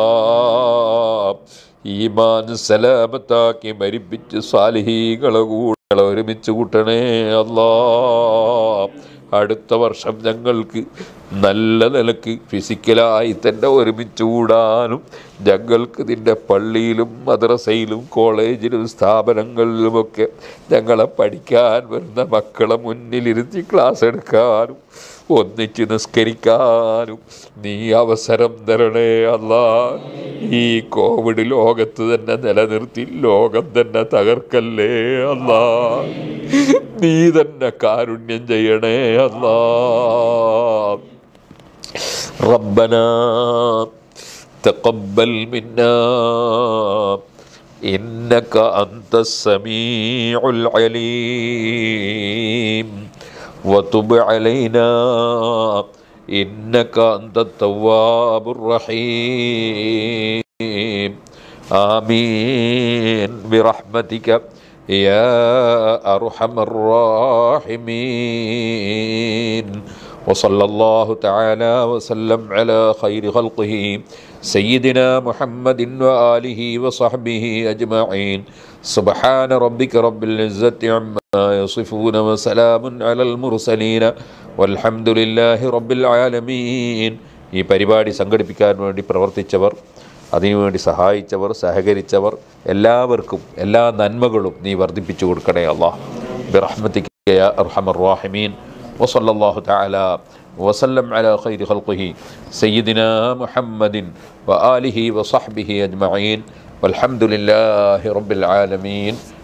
ഈമാൻ സലാമത്താക്കി മരിപ്പിച്ച് സാലിഹീകളെ കൂടെ ഒരുമിച്ച് കൂട്ടണേ അല്ലാ അടുത്ത വർഷം ഞങ്ങൾക്ക് നല്ല നിലക്ക് ഫിസിക്കലായി തന്നെ ഒരുമിച്ച് കൂടാനും ഞങ്ങൾക്ക് നിൻ്റെ പള്ളിയിലും മദ്രസയിലും കോളേജിലും സ്ഥാപനങ്ങളിലുമൊക്കെ ഞങ്ങളെ പഠിക്കാൻ വരുന്ന മക്കളെ മുന്നിലിരുത്തി ക്ലാസ് എടുക്കാനും ഒന്നിച്ച് നിസ്കരിക്കാനും നീ അവസരം തരണേ അല്ല ഈ കോവിഡ് ലോകത്ത് തന്നെ നിലനിർത്തി ലോകം തന്നെ തകർക്കല്ലേ അല്ല നീ തന്നെ കാരുണ്യം ചെയ്യണേ അല്ലാ ربنا تقبل منا إنك أنت السميع العليم وتب علينا إنك أنت التواب الرحيم آمين برحمتك يا أرحم الراحمين وصلى الله تعالى وسلم على خير خلقه سيدنا محمد وآله وصحبه أجمعين سبحان ربك رب العزة عما يصفون وسلام على المرسلين والحمد لله رب العالمين ഈ പരിപാടി സംഘടിപ്പിക്കാൻ വേണ്ടി പ്രവർത്തിച്ചവർ അതിനുവേണ്ടി സഹായിച്ചവർ സഹകരിച്ചവർ എല്ലാവർക്കും എല്ലാ നന്മകളും നീ വർദ്ധിപ്പിച്ചു കൊടുക്കണേ അള്ളാഹ് ബിറഹ്മത്തിക്ക് യാ അർഹമർ റാഹിമീൻ وصلى الله تعالى وسلم على خير خلقه سيدنا محمد وآله وصحبه أجمعين والحمد لله رب العالمين